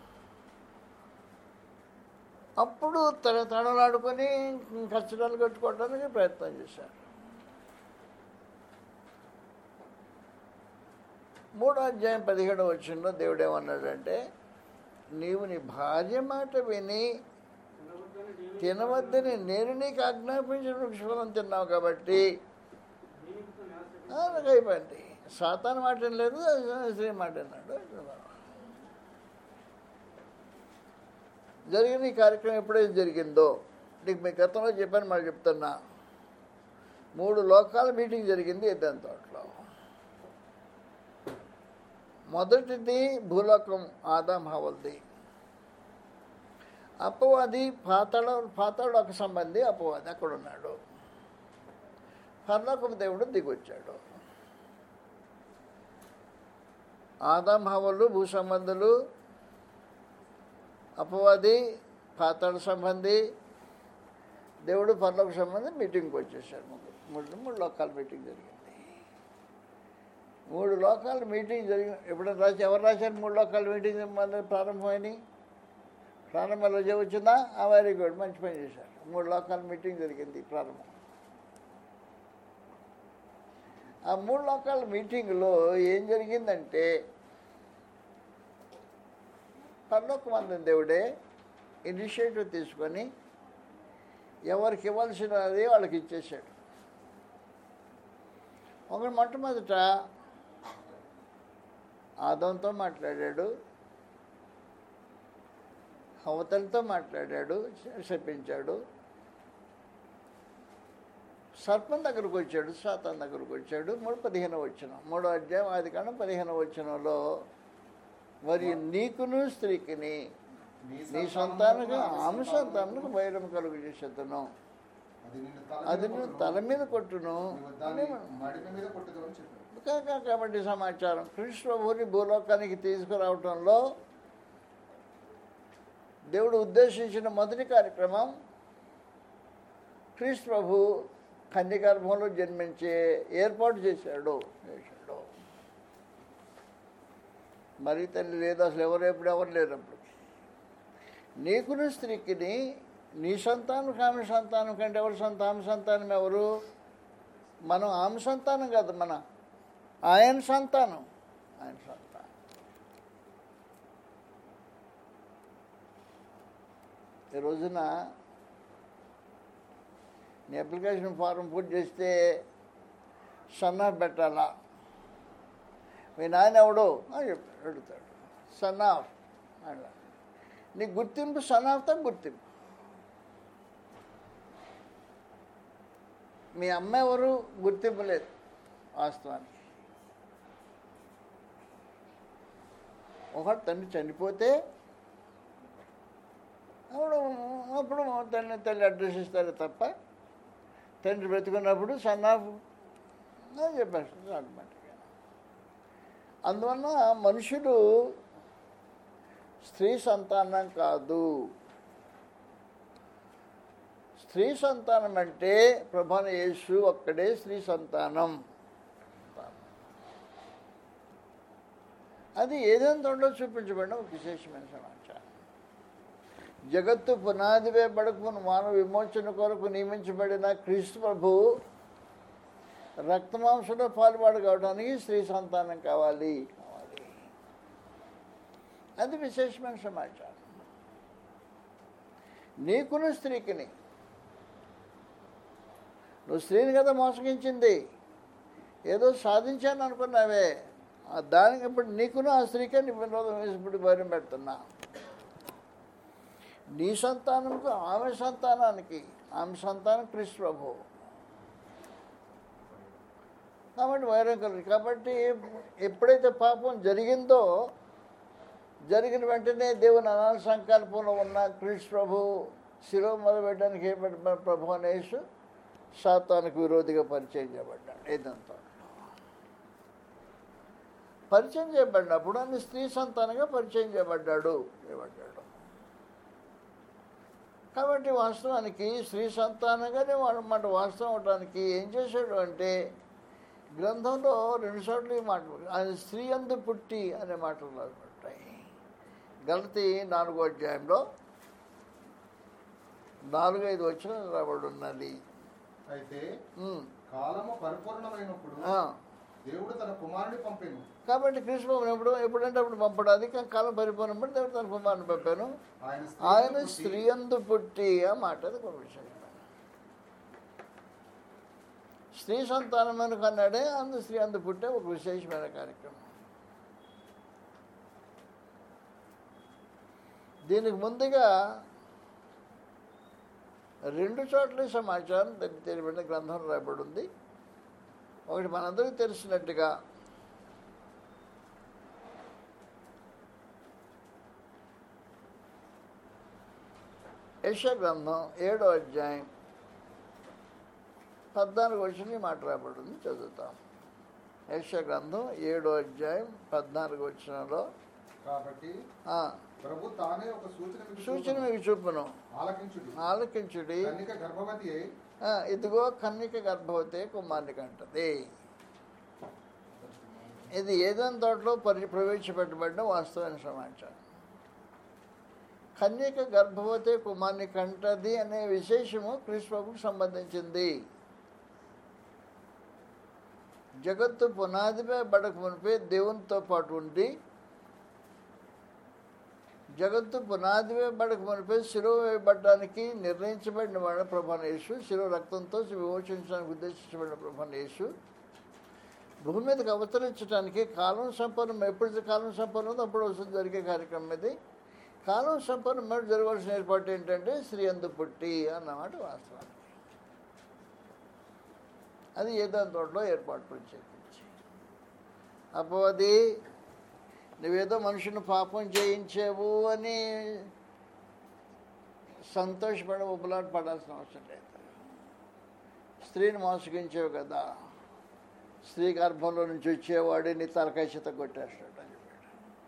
అప్పుడు తన తడలాడుకొని కచ్చడాలు కట్టుకోవడానికి ప్రయత్నం చేశారు మూడో అధ్యాయం పదిహేడో వచ్చిందో దేవుడు ఏమన్నాడంటే నీవు నీ భార్య మాట విని తినవద్దని నేను నీకు ఆజ్ఞాపించిన వృక్షఫలం తిన్నావు కాబట్టి ఆ, నాకు అయిపోయింది సాతాన్ మాట లేదు శ్రీ మాట అన్నాడు జరిగిన ఈ కార్యక్రమం ఎప్పుడైతే జరిగిందో నీకు మీ గతంలో చెప్పాను మరి చెప్తున్నా మూడు లోకాల మీటింగ్ జరిగింది ఇద్దరి తోటలో మొదటిది భూలోకం ఆదాం హవల్ది అపవాది పాతాళ పాతాళకు సంబంధి అపవాది అక్కడ ఉన్నాడు పర్లోకపు దేవుడు దిగొచ్చాడు ఆదాం హవలు భూ సంబంధులు అపవాది పాతాళ సంబంధి దేవుడు పర్లోక సంబంధి మీటింగ్కి వచ్చేసాడు ముగ్గురు మూడు మూడు లోకాల మీటింగ్ జరిగింది మూడు లోకాల మీటింగ్ జరిగిన ఎప్పుడైనా రాసి ఎవరు రాశారు మూడు లోకాల మీటింగ్ మన ప్రారంభమైనవి ప్రారంభంలో వచ్చిందా ఆ వెరీ గుడ్ మంచి పని చేశారు మూడు లోకాల మీటింగ్ జరిగింది ప్రారంభం ఆ మూడు లోకాల మీటింగ్లో ఏం జరిగిందంటే పర్లోకమందిన దేవుడే ఇనిషియేటివ్ తీసుకొని ఎవరికి ఇవ్వాల్సినది వాళ్ళకి ఇచ్చేసాడు ఒకటి మొట్టమొదట ఆదంతో మాట్లాడాడు అవతలతో మాట్లాడాడు శపించాడు సర్పం దగ్గరకు వచ్చాడు సాతాన్ దగ్గరకు వచ్చాడు మూడు పదిహేను వచ్చిన మూడో అధ్యాయం ఆది కాండం పదిహేను వచ్చినలో మరి నీకును స్త్రీకిని నీ సంతానగా ఆమె సంతానకు వైరం కలుగు చేసేతను అది నిన్ను తల అది మీద నువ్వు కొట్టును. తల మీద కొట్టును నీవు దాన్ని మడిమ మీద కొట్టుదు అని చెప్పాడు కా- కాబట్టి సమాచారం కృష్ణ ప్రభుని భూలోకానికి తీసుకురావటంలో దేవుడు ఉద్దేశించిన మొదటి కార్యక్రమం క్రీస్తు ప్రభు కన్యగర్భంలో జన్మించే ఏర్పాటు చేశాడు చేశాడు మరి తల్లి లేదు అసలు ఎవరు ఎప్పుడు ఎవరు లేరు అప్పుడు నీకును స్త్రీకిని నీ సంతానం ఆమె సంతానం కంటే ఎవరి సంతానం సంతానం ఎవరు మనం ఆమె సంతానం కాదు మన ఆయన సంతానం ఆయన సంతానం ఈ రోజున నీ అప్లికేషన్ ఫారం పూర్తి చేస్తే సన్ ఆఫ్ పెట్టాలా మీ నాయన ఎవడు అని చెప్పాడు అడుగుతాడు సన్ ఆఫ్ అలా నీ గుర్తింపు సన్ ఆఫ్తో గుర్తింపు మీ అమ్మ ఎవరు గుర్తింపు లేదు వాస్తవానికి ఒకటి తండ్రి చనిపోతే అప్పుడు అప్పుడు తల్లి తల్లి అడ్రస్ ఇస్తారు తప్ప తండ్రి బ్రతుకున్నప్పుడు సన్ ఆఫ్ అని చెప్పేస్తారు ఆటోమేటిక్గా అందువల్ల మనుషులు స్త్రీ సంతానం కాదు స్త్రీ సంతానం అంటే ప్రభాన యేసు ఒక్కడే స్త్రీ సంతానం అది ఏదైనా ఉండో చూపించబడిన ఒక విశేషమైన సమాచారం జగత్తు పునాది వేయబడకు మానవ విమోచన కొరకు నియమించబడిన క్రీస్తు ప్రభు రక్తమాంసంలో పాలుపాడు కావడానికి స్త్రీ సంతానం కావాలి కావాలి అది విశేషమైన సమాచారం నీకును స్త్రీకిని నువ్వు స్త్రీని కదా మోసగించింది ఏదో సాధించాను అనుకున్నావే ఆ దానికి ఇప్పుడు నీకును ఆ స్త్రీకే నీ వినోదం వేసి ఇప్పుడు భయం పెడుతున్నా నీ సంతానంకు ఆమె సంతానానికి ఆమె సంతానం క్రీస్తు ప్రభు కాబట్టి వైరం కలుగు కాబట్టి ఎప్పుడైతే పాపం జరిగిందో జరిగిన వెంటనే దేవుని అనాథ సంకల్పంలో ఉన్న క్రీస్తు ప్రభు శిలువ మొదలుపెట్టడానికి ఏర్పడి ప్రభు అనేసు సాతానికి విరోధిగా పరిచయం చేయబడ్డాడు ఏదంతా పరిచయం చేయబడినప్పుడు ఆయన స్త్రీ సంతానంగా పరిచయం చేయబడ్డాడు చేయబడ్డాడు కాబట్టి వాస్తవానికి స్త్రీ సంతానంగానే మాట వాస్తవం అవడానికి ఏం చేశాడు అంటే గ్రంథంలో రెండు సార్లు ఈ మాటలు ఆయన స్త్రీ అందు పుట్టి అనే మాటలు రాబడ్డాయి గలతి నాలుగో అధ్యాయంలో నాలుగు ఐదు వచ్చిన రాబడి ఉన్నది అయితే ఉమ్. కాలము పరిపూర్ణమైనప్పుడు ఆ. దేవుడు తన కుమారుని పంపెను కాబట్టి కృష్ణబాబుని ఎప్పుడు ఎప్పుడంటే అప్పుడు పంపడానికి కానీ కాలం పరిపూర్ణం బట్టి దేవుడు తన కుమారుని పంపాను ఆయన ఆయన పుట్టి స్త్రీ అందు పుట్టి ఆ మాట అది ఒక విషయం స్త్రీ సంతానమైన కన్నాడే అందు స్త్రీ అందు పుట్టే ఒక విశేషమైన కార్యక్రమం దీనికి ముందుగా రెండు చోట్ల ఈ సమాచారం తెలి- తెలియబడిన గ్రంథం రాయబడి ఉంది ఒకటి మనందరికీ తెలిసినట్టుగా యశ గ్రంథం ఏడో అధ్యాయం పద్నాలుగు వచ్చిన ఈ మాట రాబడి ఉంది చదువుతాం యశ గ్రంథం ఏడో అధ్యాయం పద్నాలుగు వచ్చినలో కాబట్టి ఆ, ప్రభు తానే ఒక సూచన మీకు సూచన చూపును. మీకు చూపును ఆలకించుడి ఆలకించుడి కన్నిక గర్భవతి అయి ఆ, ఇదిగో కన్నిక గర్భవతి కుమారుని కంటది ఇది ఏదైనా తోటలో పరి ప్రవేశపెట్టబడిన వాస్తవమైన సమాచారం కన్యక గర్భవతి కుమారుని కంటది అనే విశేషము కృష్ణబాబుకు సంబంధించింది జగత్తు పునాదిపై బడక మునిపే దేవునితో పాటు ఉండి జగత్తు పునాది వేయబడక మునిపై శిలువ వేయబడడానికి నిర్ణయించబడిన వాడు ప్రభాన యేసు శిలువ రక్తంతో విమోచించడానికి ఉద్దేశించబడిన ప్రభాన యేసు భూమి మీదకి అవతరించడానికి కాలం సంపన్నం ఎప్పుడు కాలం సంపన్నం ఉందో అప్పుడు వస్తుంది జరిగే కార్యక్రమం ఇది కాలం సంపన్నం మీద జరగవలసిన ఏర్పాటు ఏంటంటే స్త్రీ అందు పుట్టి అన్నమాట వాస్తవానికి అది ఏదో తోటలో ఏర్పాటు ప్రత్యేకించి అపవాది నువ్వేదో మనుషుని పాపం చేయించావు అని సంతోషపడ ఉబ్బలాట పడాల్సిన అవసరం లేదు స్త్రీని మోసగించావు కదా స్త్రీ గర్భంలో నుంచి వచ్చేవాడు నీ తలకాయ చేత కొట్టేస్తాడు అని చెప్పాడు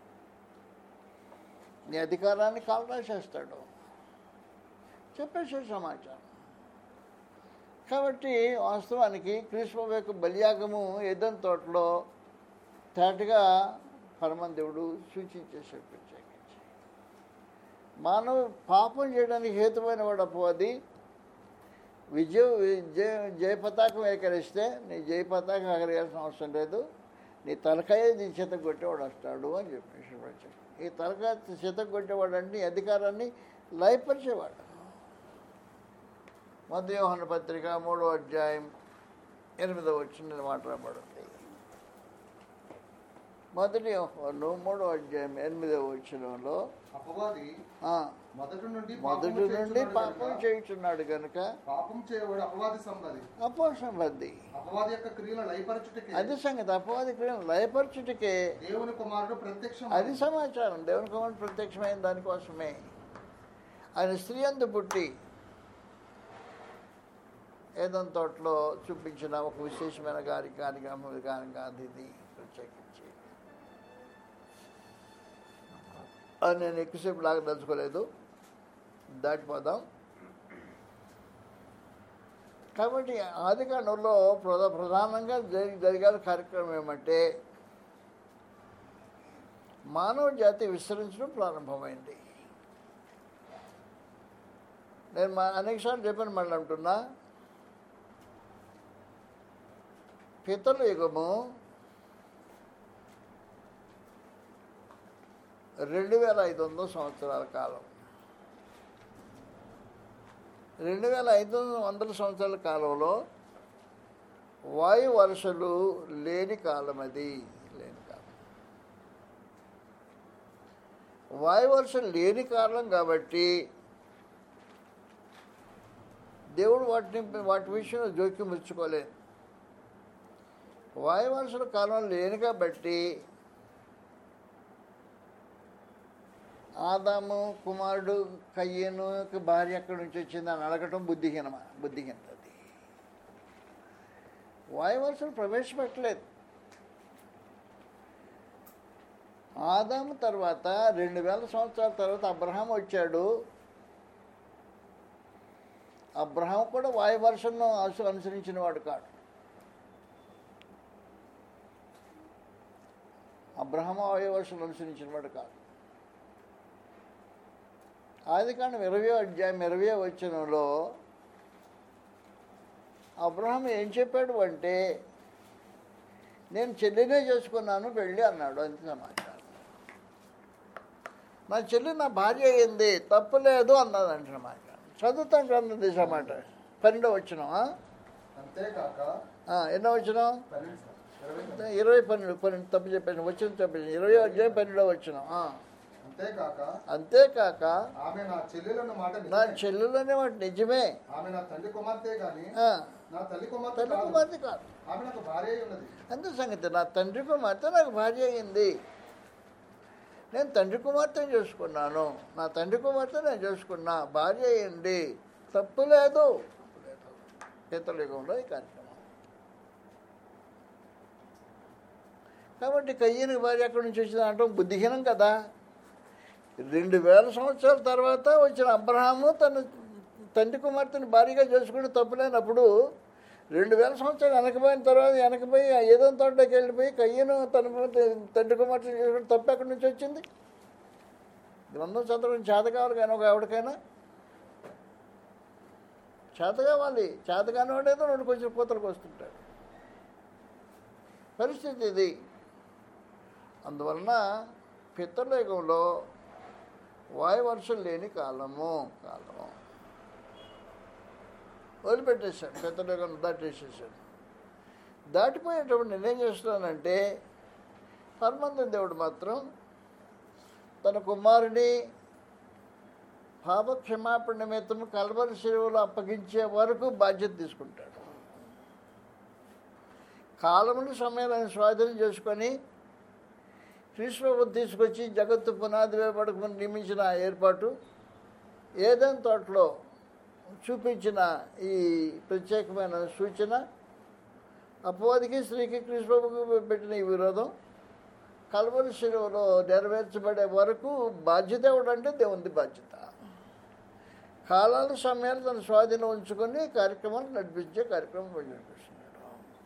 నీ అధికారాన్ని కాలరాసేస్తాడు చెప్పేసే సమాచారం కాబట్టి వాస్తవానికి క్రీస్తు యొక్క బలియాగము ఏదైనా తోటలో తేటగా పరమదేవుడు సూచించేసాడు ప్రత్యేకించి మానవ పాపం చేయడానికి హేతువైన వాడు అపవాది విజయ జయ జయ పతాకం ఎగరేస్తే నీ జయ పతాకం ఎగరేయాల్సిన అవసరం లేదు నీ తలకాయ నీ చేత కొట్టేవాడు వస్తాడు అని చెప్పేసి వచ్చాడు ఈ తలకాయ చేత కొట్టేవాడు అంటే నీ అధికారాన్ని లయపరిచేవాడు మధ్యోహన పత్రిక మూడో అధ్యాయం ఎనిమిదో వచ్చిన మాట్లాడబడింది మొదటి యోహాను మూడో అధ్యాయం ఎనిమిదో వచ్చినంలో అపవాది మొదటి నుండి మొదటి పాపము నుండి చేయుచున్నాడు పాపం గనుక చేయుచున్నాడు కనుక పాపం చేయవాడు అపవాది సంబది అపోసంబద్ధి అపవాది యొక్క క్రియలు లయపరచుటకి అది సంగతి అపవాది క్రియను లయపరచుటకే దేవుని కుమారుడు ప్రత్యక్షం అది సమాచారం దేవుని కుమారుడు ప్రత్యక్షమైన దానికోసమే ఆయన స్త్రీ అందు పుట్టి ఏదైనా తోటలో చూపించిన ఒక విశేషమైన గారి కార్యక్రమం కానీ కాదు ఇది ప్రత్యేకించి అది నేను ఎక్కువసేపు లాగా తలుచుకోలేదు దాటిపోదాం కాబట్టి ఆది కాండంలో ప్రధా ప్రధానంగా జరి జరిగే కార్యక్రమం ఏమంటే మానవ జాతి విస్తరించడం ప్రారంభమైంది నేను మా అనేకసార్లు చెప్పాను మళ్ళీ అంటున్నా పితల యుగము రెండు వేల ఐదు వందల సంవత్సరాల కాలం రెండు వేల ఐదు వందల సంవత్సరాల కాలంలో వాయు వరుసలు లేని కాలం అది లేని కాలం వాయు వరుసలు లేని కాలం కాబట్టి దేవుడు వాటిని వాటి విషయంలో జోక్యం ఇచ్చుకోలేదు వాయు వరుసల కాలం లేని కాబట్టి ఆదాము కుమారుడు కయ్యను భార్య ఎక్కడి నుంచి వచ్చింది అని అడగటం బుద్ధిహీనమా బుద్ధిహీనది వాయువర్షలు ప్రవేశపెట్టలేదు ఆదాము తర్వాత రెండు వేల సంవత్సరాల తర్వాత అబ్రహాం వచ్చాడు అబ్రహాం కూడా వాయువర్షను అను అనుసరించిన వాడు కాడు అబ్రహం వాయువర్షను అనుసరించిన వాడు కాదు ఆది కాండం ఇరవై అధ్యాయం ఇరవై వచ్చినంలో అబ్రహం ఏం చెప్పాడు అంటే నేను చెల్లినే చేసుకున్నాను పెళ్ళి అన్నాడు అంతే సమాచారం నా చెల్లి నా భార్య అయింది తప్పు లేదు అన్నది అంటే సమాచారం చదువుతాం కన్నది సమాచారం పన్నెండో వచ్చిన అంతేకాక ఎన్నో వచ్చినాం పన్నెండు సార్, ఇరవై సార్. ఇరవై పన్నెండు పన్నెండు తప్పు చెప్పాను వచ్చిన తప్పు చెప్పాను. ఇరవై అధ్యాయం పన్నెండో వచ్చినాం అంతేకాక అంతేకాక ఆమె నా చెల్లెలన్న మాట నా నిజమే. చెల్లెలనే వాటి నిజమే ఆమె నా తల్లి కుమార్తె గాని ఆ, నా తల్లి కుమార్తె తల్లి కాదు. కుమార్తె కాదు ఆమె నాకు భార్య అయి ఉన్నది అంతే సంగతి నా తండ్రి కుమార్తె నాకు భార్య అయింది నేను తండ్రి కుమార్తెను చేసుకున్నాను నా తండ్రి కుమార్తె నేను చేసుకున్నా భార్య అయింది తప్పు లేదు పితృయుగంలో ఈ కార్యక్రమం కాబట్టి కయ్యనికి భార్య ఎక్కడి నుంచి వచ్చింది అంటాం బుద్ధిహీనం కదా రెండు వేల సంవత్సరాల తర్వాత వచ్చిన అబ్రహాము తన తండ్రి కుమార్తెని భారీగా చేసుకుని తప్పులేనప్పుడు రెండు వేల సంవత్సరాలు వెనకపోయిన తర్వాత వెనకపోయి ఆ ఏదో తోటలోకి వెళ్ళిపోయి కయ్యను తన తండ్రి కుమార్తెని చేసుకుని తప్పు ఎక్కడి నుంచి వచ్చింది గ్రంథం చదవడం చేత కావాలి కానీ ఒక ఎవరికైనా చేత కావాలి చేత కాని వాడేదో రెండు కొంచెం కూతలకు వస్తుంటాడు పరిస్థితి ఇది అందువలన పిత్తలేగంలో వాయువర్షం లేని కాలము కాలము వదిలిపెట్టేశాడు పిత్తలేగం దాటేసేసాడు దాటిపోయేటప్పుడు నేనేం చేస్తున్నానంటే పరమంతం దేవుడు మాత్రం తన కుమారుని పాప క్షమాపణ నిమిత్తం కలవరి శిలువలో అప్పగించే వరకు బాధ్యత తీసుకుంటాడు కాలముని సమయాలను స్వాధీనం చేసుకొని క్రీస్తువు తీసుకొచ్చి జగత్తు పునాది వేపడకు నియమించిన ఆ ఏర్పాటు ఏదైనా తోటలో చూపించిన ఈ ప్రత్యేకమైన సూచన అపవాదికి స్త్రీకి కృష్ణబాబుకు పెట్టిన ఈ విరోధం కలవరి శిలువలో నెరవేర్చబడే వరకు బాధ్యత ఏమిటంటే దేవుని బాధ్యత కాలాల సమయాలు తన స్వాధీనం ఉంచుకొని కార్యక్రమాలు నడిపించే కార్యక్రమం నడిపిస్తున్నాడు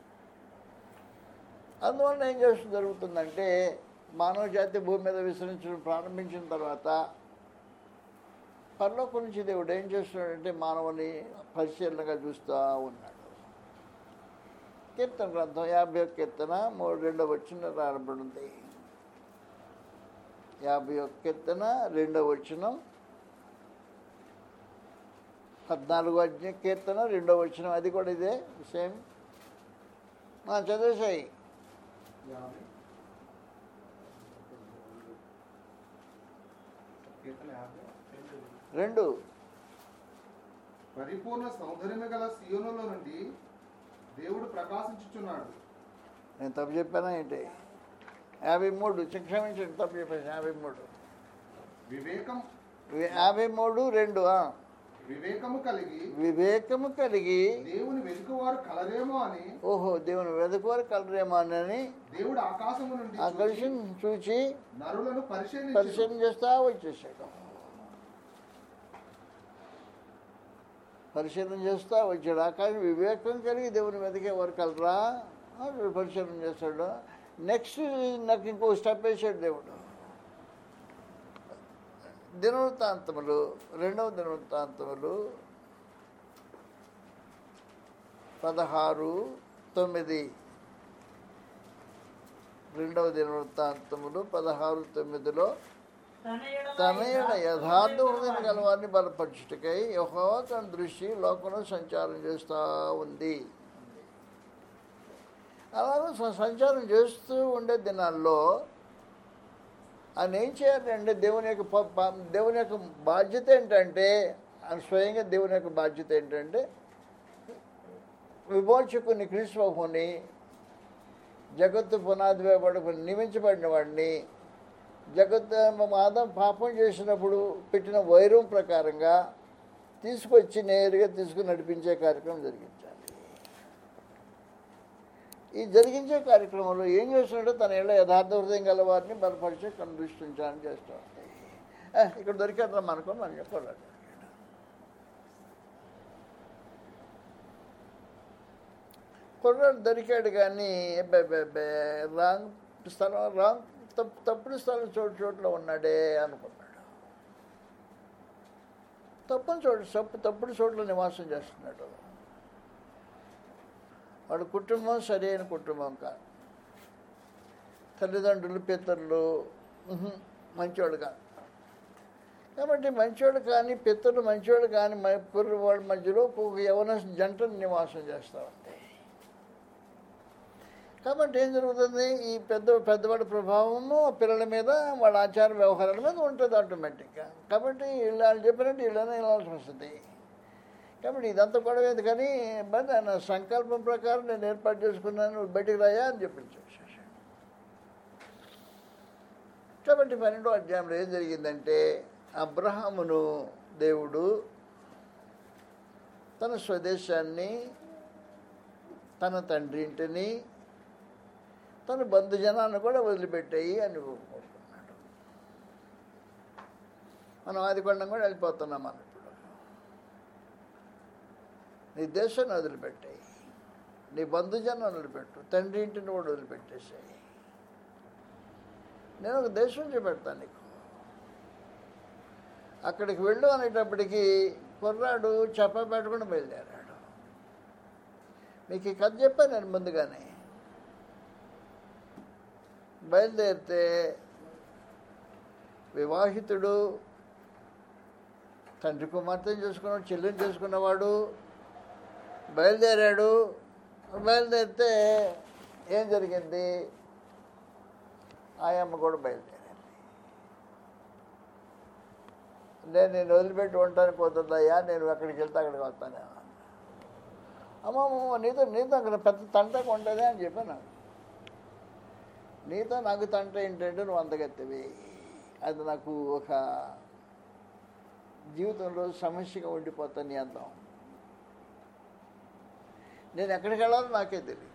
అందువల్ల ఏం చేస్తూ జరుగుతుందంటే మానవ జాతి భూమి మీద విస్తరించడం ప్రారంభించిన తర్వాత పరలోకం నుంచి దేవుడు ఏం చేస్తున్నాడంటే మానవుని పరిశీలనగా చూస్తూ ఉన్నాడు కీర్తన గ్రంథం యాభై ఒక కీర్తన మూడు రెండవ వచ్చిన రాబడింది యాభై ఒక కీర్తన రెండవ వచనం పద్నాలుగు అజ్ఞ కీర్తన రెండవ వచనం అది కూడా ఇదే సేమ్ చదివేసాయి యాభై. కీర్తన యాభై. రెండు పరిపూర్ణ సౌందర్యమే గల సియోనులో నుండి దేవుడు ప్రకాశించుచున్నాడు నేను తప్పు చెప్పానా ఏంటి యాభై మూడు క్షమించండి తప్పు చెప్పాను యాభై మూడు వివేకం యాభై మూడు రెండు ఆ. వివేకము కలిగి వివేకము కలిగి దేవుని వెతుకువారు కలరేమో అని ఓహో దేవుని వెదకోరు కలరేమో అని దేవుడు ఆకాశము నుండి ఆ చూచి కలిసి చూచి నరులను పరిశీలించి పరిశీలన చేస్తా వచ్చేసాడు పరిశీలన చేస్తా వచ్చాడు ఆకాశం వివేకం కలిగి దేవుని వెతికే వారు కలరా అని పరిశీలన చేస్తాడు నెక్స్ట్ నాకు ఇంకో స్టెప్ వేసాడు దేవుడు దినవృత్తాంతములు రెండవ దినవృత్తాంతములు పదహారు తొమ్మిది రెండవ దినవృత్తాంతములు పదహారు తొమ్మిదిలో తన ఎడల తన యెడ యథార్థ హృదయం యథార్థ గలవారిని బలపరచుటకై యెహోవా తన దృష్టి లోకంలో సంచారం చేస్తూ ఉంది అలాగే స- సంచారం చేస్తూ ఉండే దినాల్లో ఆయన ఏం చేయాలంటే దేవుని యొక్క ప- ప- దేవుని యొక్క బాధ్యత ఏంటంటే ఆయన స్వయంగా దేవుని యొక్క బాధ్యత ఏంటంటే విమోచకుని క్రీస్తుని జగత్తు పునాది వేయబడుకుని నియమించబడిన వాడిని జగత్ మాదం పాపం చేసినప్పుడు పెట్టిన వైరం ప్రకారంగా తీసుకొచ్చి నేరుగా తీసుకుని నడిపించే కార్యక్రమం జరిగించాలి ఈ జరిగించే కార్యక్రమంలో ఏం చేస్తున్నాడో తన ఇళ్ళ యథార్థ హృదయం గల వారిని బలపరిచే కనిపిస్తుంచాలని చేస్తూ ఉంది ఏ, ఇక్కడ దొరికాడు మనకో మనం చెప్పాలి కుర్రాడు దొరికాడు కానీ బె- బె- బె- రాంగ్ స్థలం రాంగ్ తప్పు తప్పుడు స్థలం చోటు చోట్ల ఉన్నాడే అనుకున్నాడు తప్పని చోటు తప్పు తప్పుడు చోట్ల నివాసం చేస్తున్నాడు వాడు కుటుంబం సరైన కుటుంబం కాదు తల్లిదండ్రులు పితరులు ఉహు, మంచోడు కాదు కాబట్టి మంచోడు కానీ పితరులు మంచోడు కానీ పుర్రు వాళ్ళ మధ్యలో ఒక యవన జంటను నివాసం చేస్తూ ఉంది కాబట్టి ఏం జరుగుతుంది ఈ పెద్ద పెద్దవాడి ప్రభావము పిల్లల మీద వాళ్ళ ఆచార వ్యవహారాల మీద ఉంటుంది ఆటోమేటిక్గా కాబట్టి ఇలా చెప్పినట్టు ఇళ్ళనే వెళ్ళాల్సి వస్తుంది కాబట్టి ఇదంతా గొడవేది కానీ మరి నా సంకల్పం ప్రకారం నేను ఏర్పాటు చేసుకున్నాను నువ్వు బయటికి రాయా అని చెప్పించాడు కాబట్టి పన్నెండో అధ్యాయంలో ఏం జరిగిందంటే అబ్రహామును దేవుడు తన స్వదేశాన్ని తన తండ్రి ఇంటిని తన బంధుజనాన్ని కూడా వదిలిపెట్టాయి అని కోరుకున్నాడు మనం ఆదికొండం కూడా వెళ్ళిపోతున్నాం మనం ఇప్పుడు నీ దేశాన్ని వదిలిపెట్టాయి నీ బంధుజనం వదిలిపెట్టు తండ్రి ఇంటిని కూడా వదిలిపెట్టేసాయి నేను ఒక దేశం చూపెడతాను నీకు అక్కడికి వెళ్ళు అనేటప్పటికీ కుర్రాడు చెప్ప పెట్టకుండా బయలుదేరాడు మీకు ఈ కథ చెప్పాను నేను ముందుగానే బయలుదేరితే వివాహితుడు తండ్రి కుమార్తెను చేసుకున్నాడు చెల్లిని చేసుకున్నవాడు బయలుదేరాడు బయలుదేరితే ఏం జరిగింది ఆయమ్మ కూడా బయలుదేరింది నేను నేను వదిలిపెట్టి ఉండటానికి కుదరదయ్యా నేను ఎక్కడికి వెళ్తే అక్కడికి వస్తాను అమ్మ అమ్మ, నీతో నీతో అక్కడ పెద్ద తంటకు ఉంటుంది అని చెప్పాను నీతో నాకు తంట ఏంటంటే నువ్వు అంతగెత్తవి అది నాకు ఒక జీవితంలో సమస్యగా ఉండిపోతాను నీ అందం నేను ఎక్కడికి వెళ్ళాలో నాకే తెలియదు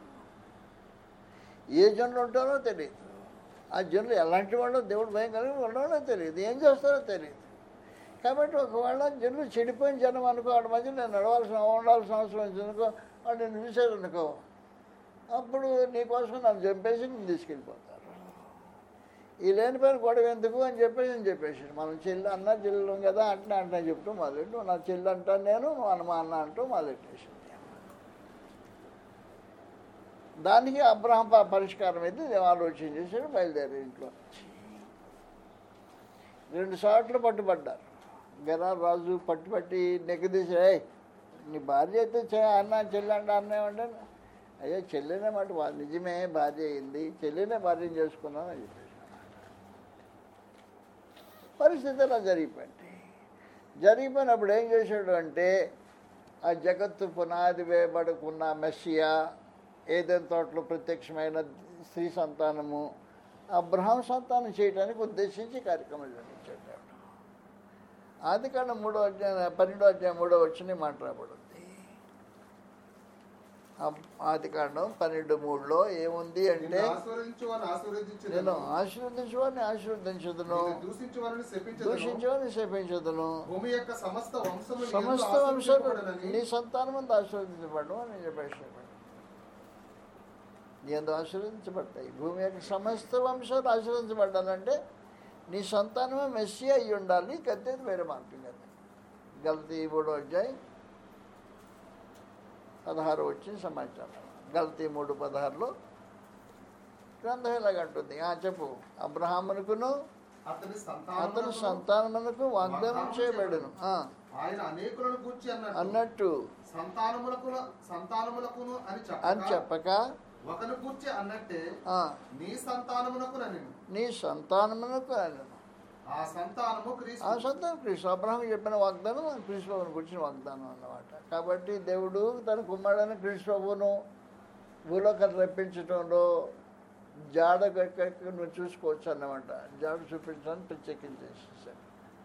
ఏ జన్లు ఉంటారో తెలియదు ఆ జన్లు ఎలాంటి వాళ్ళో దేవుడు భయం కలిగి ఉన్నాడో తెలియదు ఏం చేస్తారో తెలియదు కాబట్టి ఒకవేళ జన్లు చెడిపోయిన జనం అనుకో వాడి మధ్య నేను నడవాల్సిన ఉండాల్సిన అవసరం వచ్చింది అనుకో వాడు నేను చూశాడు అనుకో అప్పుడు నీకోసం నన్ను చంపేసి నేను తీసుకెళ్ళిపోతారు ఈ లేని పైన గొడవ ఎందుకు అని చెప్పేసి నేను చెప్పేసాను మనం చెల్లి అన్న చెల్లెం కదా అంటే అంటే చెప్తూ మొదలెట్టు నువ్వు నా చెల్లి అంటాను నేను నువ్వు అన్న మా అన్న అంటూ మొదలెట్టేసింది దానికి అబ్రహం ప- పరిష్కారం అయితే నేను ఆలోచన చేశాడు బయలుదేరి ఇంట్లో నుంచి. రెండు సార్లు పట్టుబడ్డారు గరారు రాజు పట్టు పట్టి నెగ్గదీసి "ఏయ్, నీ భార్య అయితే చే అన్న చెల్లంట అన్నేమంటే అయ్యో చెల్లెనే మాట వా- నిజమే భార్య అయింది చెల్లెనే భార్యను చేసుకున్నాను అని చెప్పేసి పరిస్థితి అలా జరిగిపోయింది జరిగిపోయినప్పుడు ఏం చేశాడు అంటే ఆ జగత్తు పునాది వేయబడుకున్న మెస్సియా ఏదైనా తోటలో ప్రత్యక్షమైన స్త్రీ సంతానము అబ్రహాం సంతానం చేయడానికి ఉద్దేశించి కార్యక్రమం జరిగించాడు దేవుడు. ఆది కాండం మూడో అధ్యాయం పన్నెండో అధ్యాయం మూడో వచ్చిన మాట్లాడబడింది ఆది కాండం పన్నెండు మూడులో ఏముంది అంటే నిన్ను ఆశీర్వదించు అని ఆశీర్వదించు నేను ఆశీర్వదించువాడిని ఆశీర్వదించదును దూషించు వారిని శపించదును దూషించేవాడిని శపించదును భూమి యొక్క సమస్త వంశములు సమస్త ఎంతో వంశాలు ఆశీర్వదించబడునని నీ సంతానం అంతా ఆశీర్వదించబడడం అని చెప్పేసి నీ అందు ఆశీర్వదించబడతాయి భూమి యొక్క సమస్త వంశాలు ఆశీర్వదించబడ్డాలంటే నీ సంతానమే మెస్సి అయి ఉండాలి కత్తేది వేరే మార్గం కదా గల్తీ మూడో అధ్యాయం పదహారు వచ్చిన సమాచారం గల్తీ మూడు పదహారులో గ్రంథం ఇలాగంటుంది ఆ చెప్పు అబ్రహామునకును అతని అతని సంతానములకు సంతానమునకు వాగ్దానం చేయబడును ఆ, ఆయన అనేకులను కూర్చి అన్నట్టు అన్నట్టు సంతానములకు సంతానములకును అని అని చెప్పక చెప్పక ఒకను కూర్చి అన్నట్టే ఆ, నీ సంతానమునకు నేను నీ సంతానమునకు అనను ఆ సంతానము ఆ క్రీస్తు సంతానం క్రీస్తు అబ్రహం చెప్పిన వాగ్దానం క్రీస్తు ప్రభుని గురించిన వాగ్దానం అన్నమాట కాబట్టి దేవుడు తన కుమారుడైన క్రీస్తు ప్రభువును భూలోకాన్ని రప్పించడంలో జాడ గట్ట- నువ్వు చూసుకోవచ్చు అన్నమాట జాడ చూపించడానికి ప్రత్యేకించేసేసాడు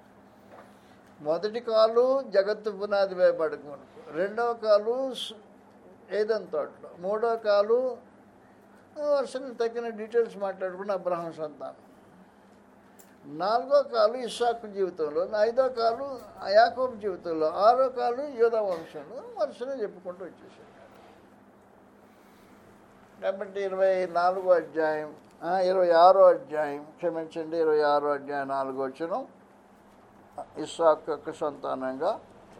మొదటి కాలు జగత్తు పునాది వేయబడుకు రెండవ కాలు స్- ఏదైనా తోటలో మూడవ కాలు వర్షం తగ్గిన డీటెయిల్స్ మాట్లాడుకున్న అబ్రహం సంతానం నాలుగో కాలు ఇస్సాకు జీవితంలో ఐదో కాలు యాకోబు జీవితంలో ఆరో కాలు యోధా వంశంలో వరుసనే చెప్పుకుంటూ వచ్చేసాడు కాబట్టి ఇరవై నాలుగో అధ్యాయం ఆ, ఇరవై ఆరో అధ్యాయం క్షమించండి ఇరవై ఆరో అధ్యాయం నాలుగో వచ్చిన ఇస్సాకు యొక్క సంతానంగా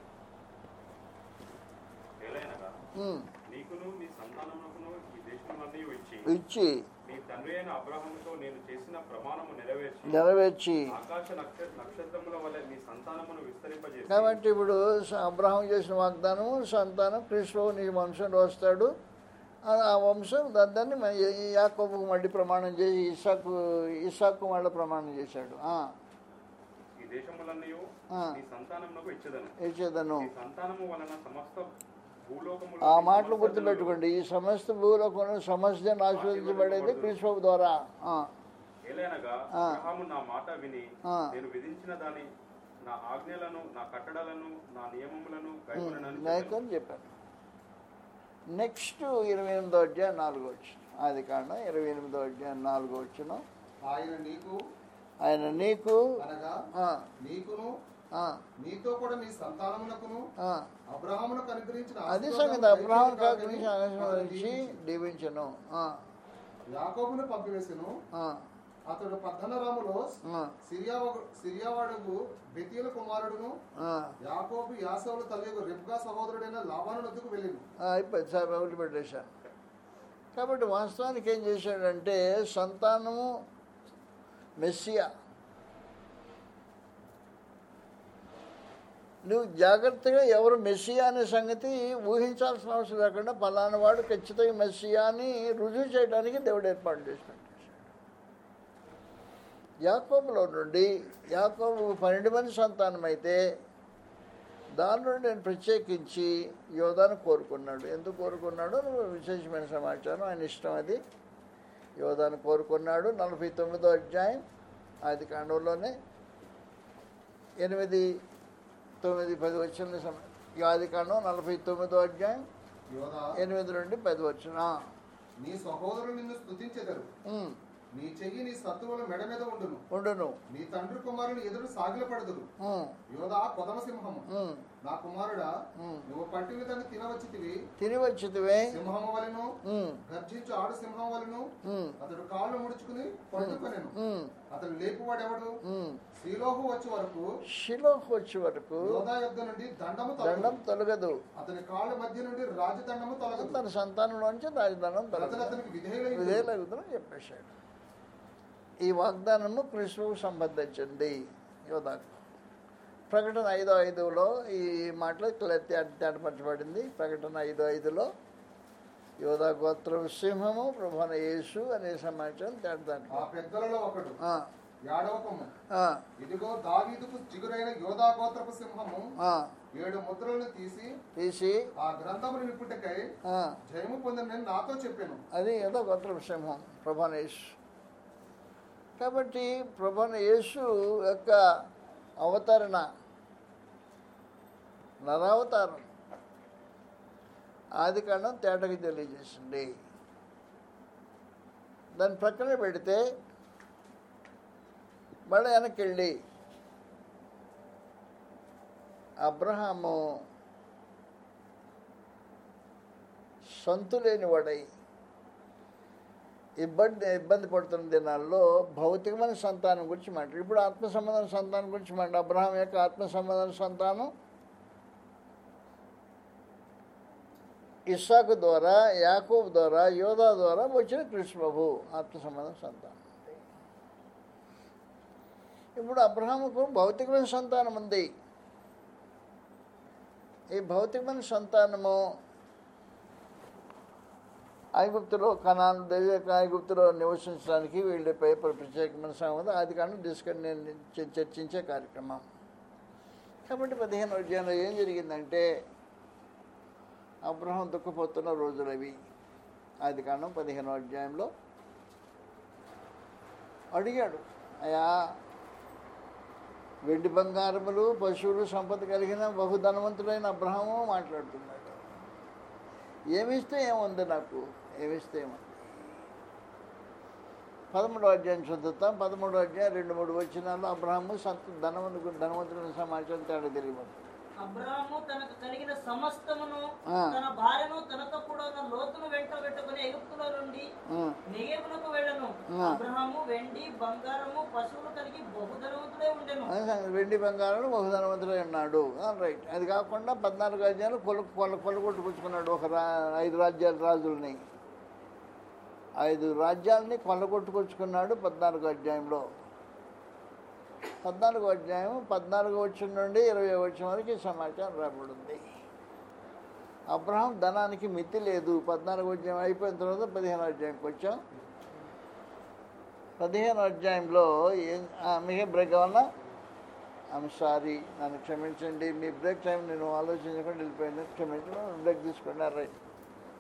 ఏలైనగా ఉమ్, నీకును నీ సంతానమునకును ఈ దేశములన్నీ ఇచ్చి ఇచ్చి నీ తండ్రి అయిన అబ్రహాముతో నేను చేసిన ప్రమాణము నెరవేర్చి నెరవేర్చి ఆకాశ నక్ష- నక్షత్రముల వలె నీ సంతానమును విస్తరింపజేసి కాబట్టి ఇప్పుడు స- అబ్రహాం చేసిన వాగ్దానం సంతానం క్రీస్తు నీ వంశంలో వస్తాడు ఆ ఆ వంశం దా- దాన్ని మ- ఈ- ఈ యాకోబుకు మళ్ళీ ప్రమాణం చేసి ఇసాకు ఇసాకు మళ్ళీ ప్రమాణం చేశాడు ఆ, ఈ దేశములన్నీ ఆ. నీ సంతానమునకు ఇచ్చదను ఇచ్చేదను ఈ సంతానము వలన సమస్త భూలోకములు ఆ మాటలు గుర్తుపెట్టుకోండి ఈ సమస్త భూలోకంలో సమస్య ఆశీర్వదించబడేది క్రీస్తు ద్వారా ఆ, ఏలైనగా ఆ. అబ్రహాము నా మాట విని ఆ. నేను విధించిన దాని నా ఆజ్ఞలను నా కట్టడలను నా నియమములను ఉమ్, కైకొనని నాయకుని చెప్పాను నెక్స్ట్ ఇరవై ఎనిమిదో అధ్యాయం నాలుగో వచ్చిన అది కాండ ఇరవై ఎనిమిదో అధ్యాయం నాలుగో వచ్చిన ఆయన నీకు ఆయన నీకు అనగా ఆ, నీకును ఆ, నీతో కూడా నీ సంతానమునకును ఆ. అబ్రహామునకు అనుగ్రహించిన అది ఆశీర్వాదం సంగతి అబ్రహాం దయచేయుగాక అని కాకరించి అతడు ఆశీర్వదించి దీవించి, దీవించను ఆ, యాకోబును పంపివేసెను ఆ, అతడు పద్దనరాములో ఆ, సిరియా సిరియావాడుగు బెతీల కుమారుడును ఆ. యాకోబు యాసవుల తల్లి రెబ్గా సహోదరుడైన లాభాను నద్దుకు వెళ్ళింది ఆ, అయిపోయింది సార్ వదిలిపెట్టేశాను కాబట్టి వాస్తవానికి ఏం చేశాడంటే సంతానము మెస్సియా నువ్వు జాగ్రత్తగా ఎవరు మెస్సియా అనే సంగతి ఊహించాల్సిన అవసరం లేకుండా ఫలానా వాడు ఖచ్చితంగా మెస్సియా అని రుజువు చేయడానికి దేవుడు ఏర్పాటు చేసినట్టు యాకోబులో నుండి యాకోబు పన్నెండు మంది సంతానం అయితే దాని నుండి నేను ప్రత్యేకించి యోధాను కోరుకున్నాడు ఎందుకు కోరుకున్నాడో విశేషమైన సమాచారం ఆయన ఇష్టం అది యోధాను కోరుకున్నాడు నలభై తొమ్మిదో అధ్యాయం ఆది కాండంలోనే ఎనిమిది తొమ్మిది పది వచ్చిన సమ ఈ ఆది కాండం నలభై తొమ్మిదో అధ్యాయం యోధా ఎనిమిది నుండి పది వచ్చిన నీ సహోదరులు నిన్ను స్తుతించెదరు నీ చెయ్యి నీ శత్రువుల మెడ మీద ఉండును ఉండును నీ తండ్రి కుమారుని ఎదురు సాగిలపడదురు ఉమ్, యోధా కొదమ సింహము ఉమ్, నా కుమారుడా ఉమ్. నువ్వు పట్టిన దాన్ని తినవచ్చితివి తిని వచ్చితివే సింహము వలెను ఉమ్, గర్జించు ఆడు సింహం వలెను ఉమ్, అతడు కాళ్ళు ముడుచుకుని పండుకొనెను ఉమ్, అతడు లేపువాడెవడు ఉమ్. శ్రీలోహు వచ్చే వరకు షిలోహ్ వచ్చే వరకు యోధా యుద్ధ నుండి దండము దండం తొలగదు తొలగదు అతని కాళ్ళ మధ్య నుండి రాజదండము తొలగదు తన సంతానంలోంచి రాజధానం ప్రజలు తొలగదు అతనికి విధేయులై విధేయులగుతుందని చెప్పేశాడు ఈ వాగ్దానము కృష్ణుకు సంబంధించింది యోధాకు ప్రకటన ఐదో ఐదులో ఈ మాటలు తేటపరచబడింది ప్రకటన ఐదో ఐదులో యోధా గోత్రం సింహము ప్రభాన యేసు అనే సమాచారం ఆ తేటదాంట్లో పెద్దలలో ఒకడు ఆ, యాడవకము ఆ, ఇదిగో దావీదుకు చిగురైన యోధా గోత్రపు సింహము ఆ, ఏడు ముద్రలను తీసి తీసి ఆ గ్రంథమును విప్పుటకై ఆ, జయము పొందిన నేను నాతో చెప్పాను అది ఏదో గోత్రం సింహం ప్రభాన యేసు కాబట్టి ప్రభాన యేసు యొక్క అవతరణ నరావతారం ఆది కాండం తేటకి తెలియజేసింది దాని ప్రక్కన పెడితే మళ్ళీ వెనక్కి వెళ్ళి అబ్రహాము సంతులేని వాడై ఇబ్బంది ఇబ్బంది పడుతున్న దినాల్లో భౌతికమైన సంతానం గురించి మాట్లాడు ఇప్పుడు ఆత్మ సంబంధం సంతానం గురించి మాట్లాడు అబ్రహాం యొక్క ఆత్మ సంబంధం సంతానం ఇస్సాకు ద్వారా యాకూబ్ ద్వారా యోధా ద్వారా వచ్చిన కృష్ణ ప్రభు ఆత్మ సంబంధం సంతానం ఇప్పుడు అబ్రహాముకు భౌతికమైన సంతానం ఉంది ఈ భౌతికమైన సంతానము ఐగుప్తులో కనాన్ దేశ ఐగుప్తులో నివసించడానికి వీళ్ళ పేపర్ ప్రత్యేకమైన సంబంధం అది కానీ డిస్కస్ నేను చ- చర్చించే కార్యక్రమం కాబట్టి పదిహేను అధ్యాయంలో ఏం జరిగిందంటే అబ్రహం దుఃఖపోతున్న రోజులు అవి ఆది కాండం పదిహేనో అధ్యాయంలో అడిగాడు అయా వెండి బంగారములు పశువులు సంపద కలిగిన బహుధనవంతుడైన అబ్రహము మాట్లాడుతున్నాడు ఏమిస్తే ఏముంది నాకు ఏమిస్తే ఏముంది పదమూడో అధ్యాయం చదువుతాం పదమూడో అధ్యాయం రెండు మూడు వచ్చినాల్లో అబ్రహము సంత ధనవంతుడు ధనవంతుడైన సమాచారం తేడా తెలియదు అబ్రాహాము తనకు కలిగిన సమస్తమును ఆ. తన భార్యను తనతో కూడా ఉన్న లోతును వెంట పెట్టుకుని ఎగుప్తులో నుండి నెగేబునకు వెళ్ళను ఆ. అబ్రహాము వెండి బంగారము పశువులు కలిగి బహుధనవంతుడే ఉండెను వెండి బంగారం ఒక ధనవంతుడై ఉన్నాడు రైట్ అది కాకుండా పద్నాలుగు రాజ్యాలు కొలు కొల కొలగొట్టుకొచ్చుకున్నాడు ఒక రా ఐదు రాజ్యాల రాజుల్ని ఐదు రాజ్యాలని కొల్లగొట్టుకొచ్చుకున్నాడు పద్నాలుగు అధ్యాయంలో పద్నాలుగో అధ్యాయం పద్నాలుగో వచ్చిన నుండి ఇరవై వచ్చిన వరకు ఈ సమాచారం రాబడింది అబ్రహం ధనానికి మితి లేదు పద్నాలుగు అధ్యాయం అయిపోయిన తర్వాత పదిహేను అధ్యాయంకి వచ్చాం పదిహేను అధ్యాయంలో ఏం ఆ, మీకే బ్రేక్ కావాలా ఐమ్ సారీ నన్ను క్షమించండి మీ బ్రేక్ టైం నేను ఆలోచించకుండా వెళ్ళిపోయింది క్షమించండి బ్రేక్ తీసుకోండి రైట్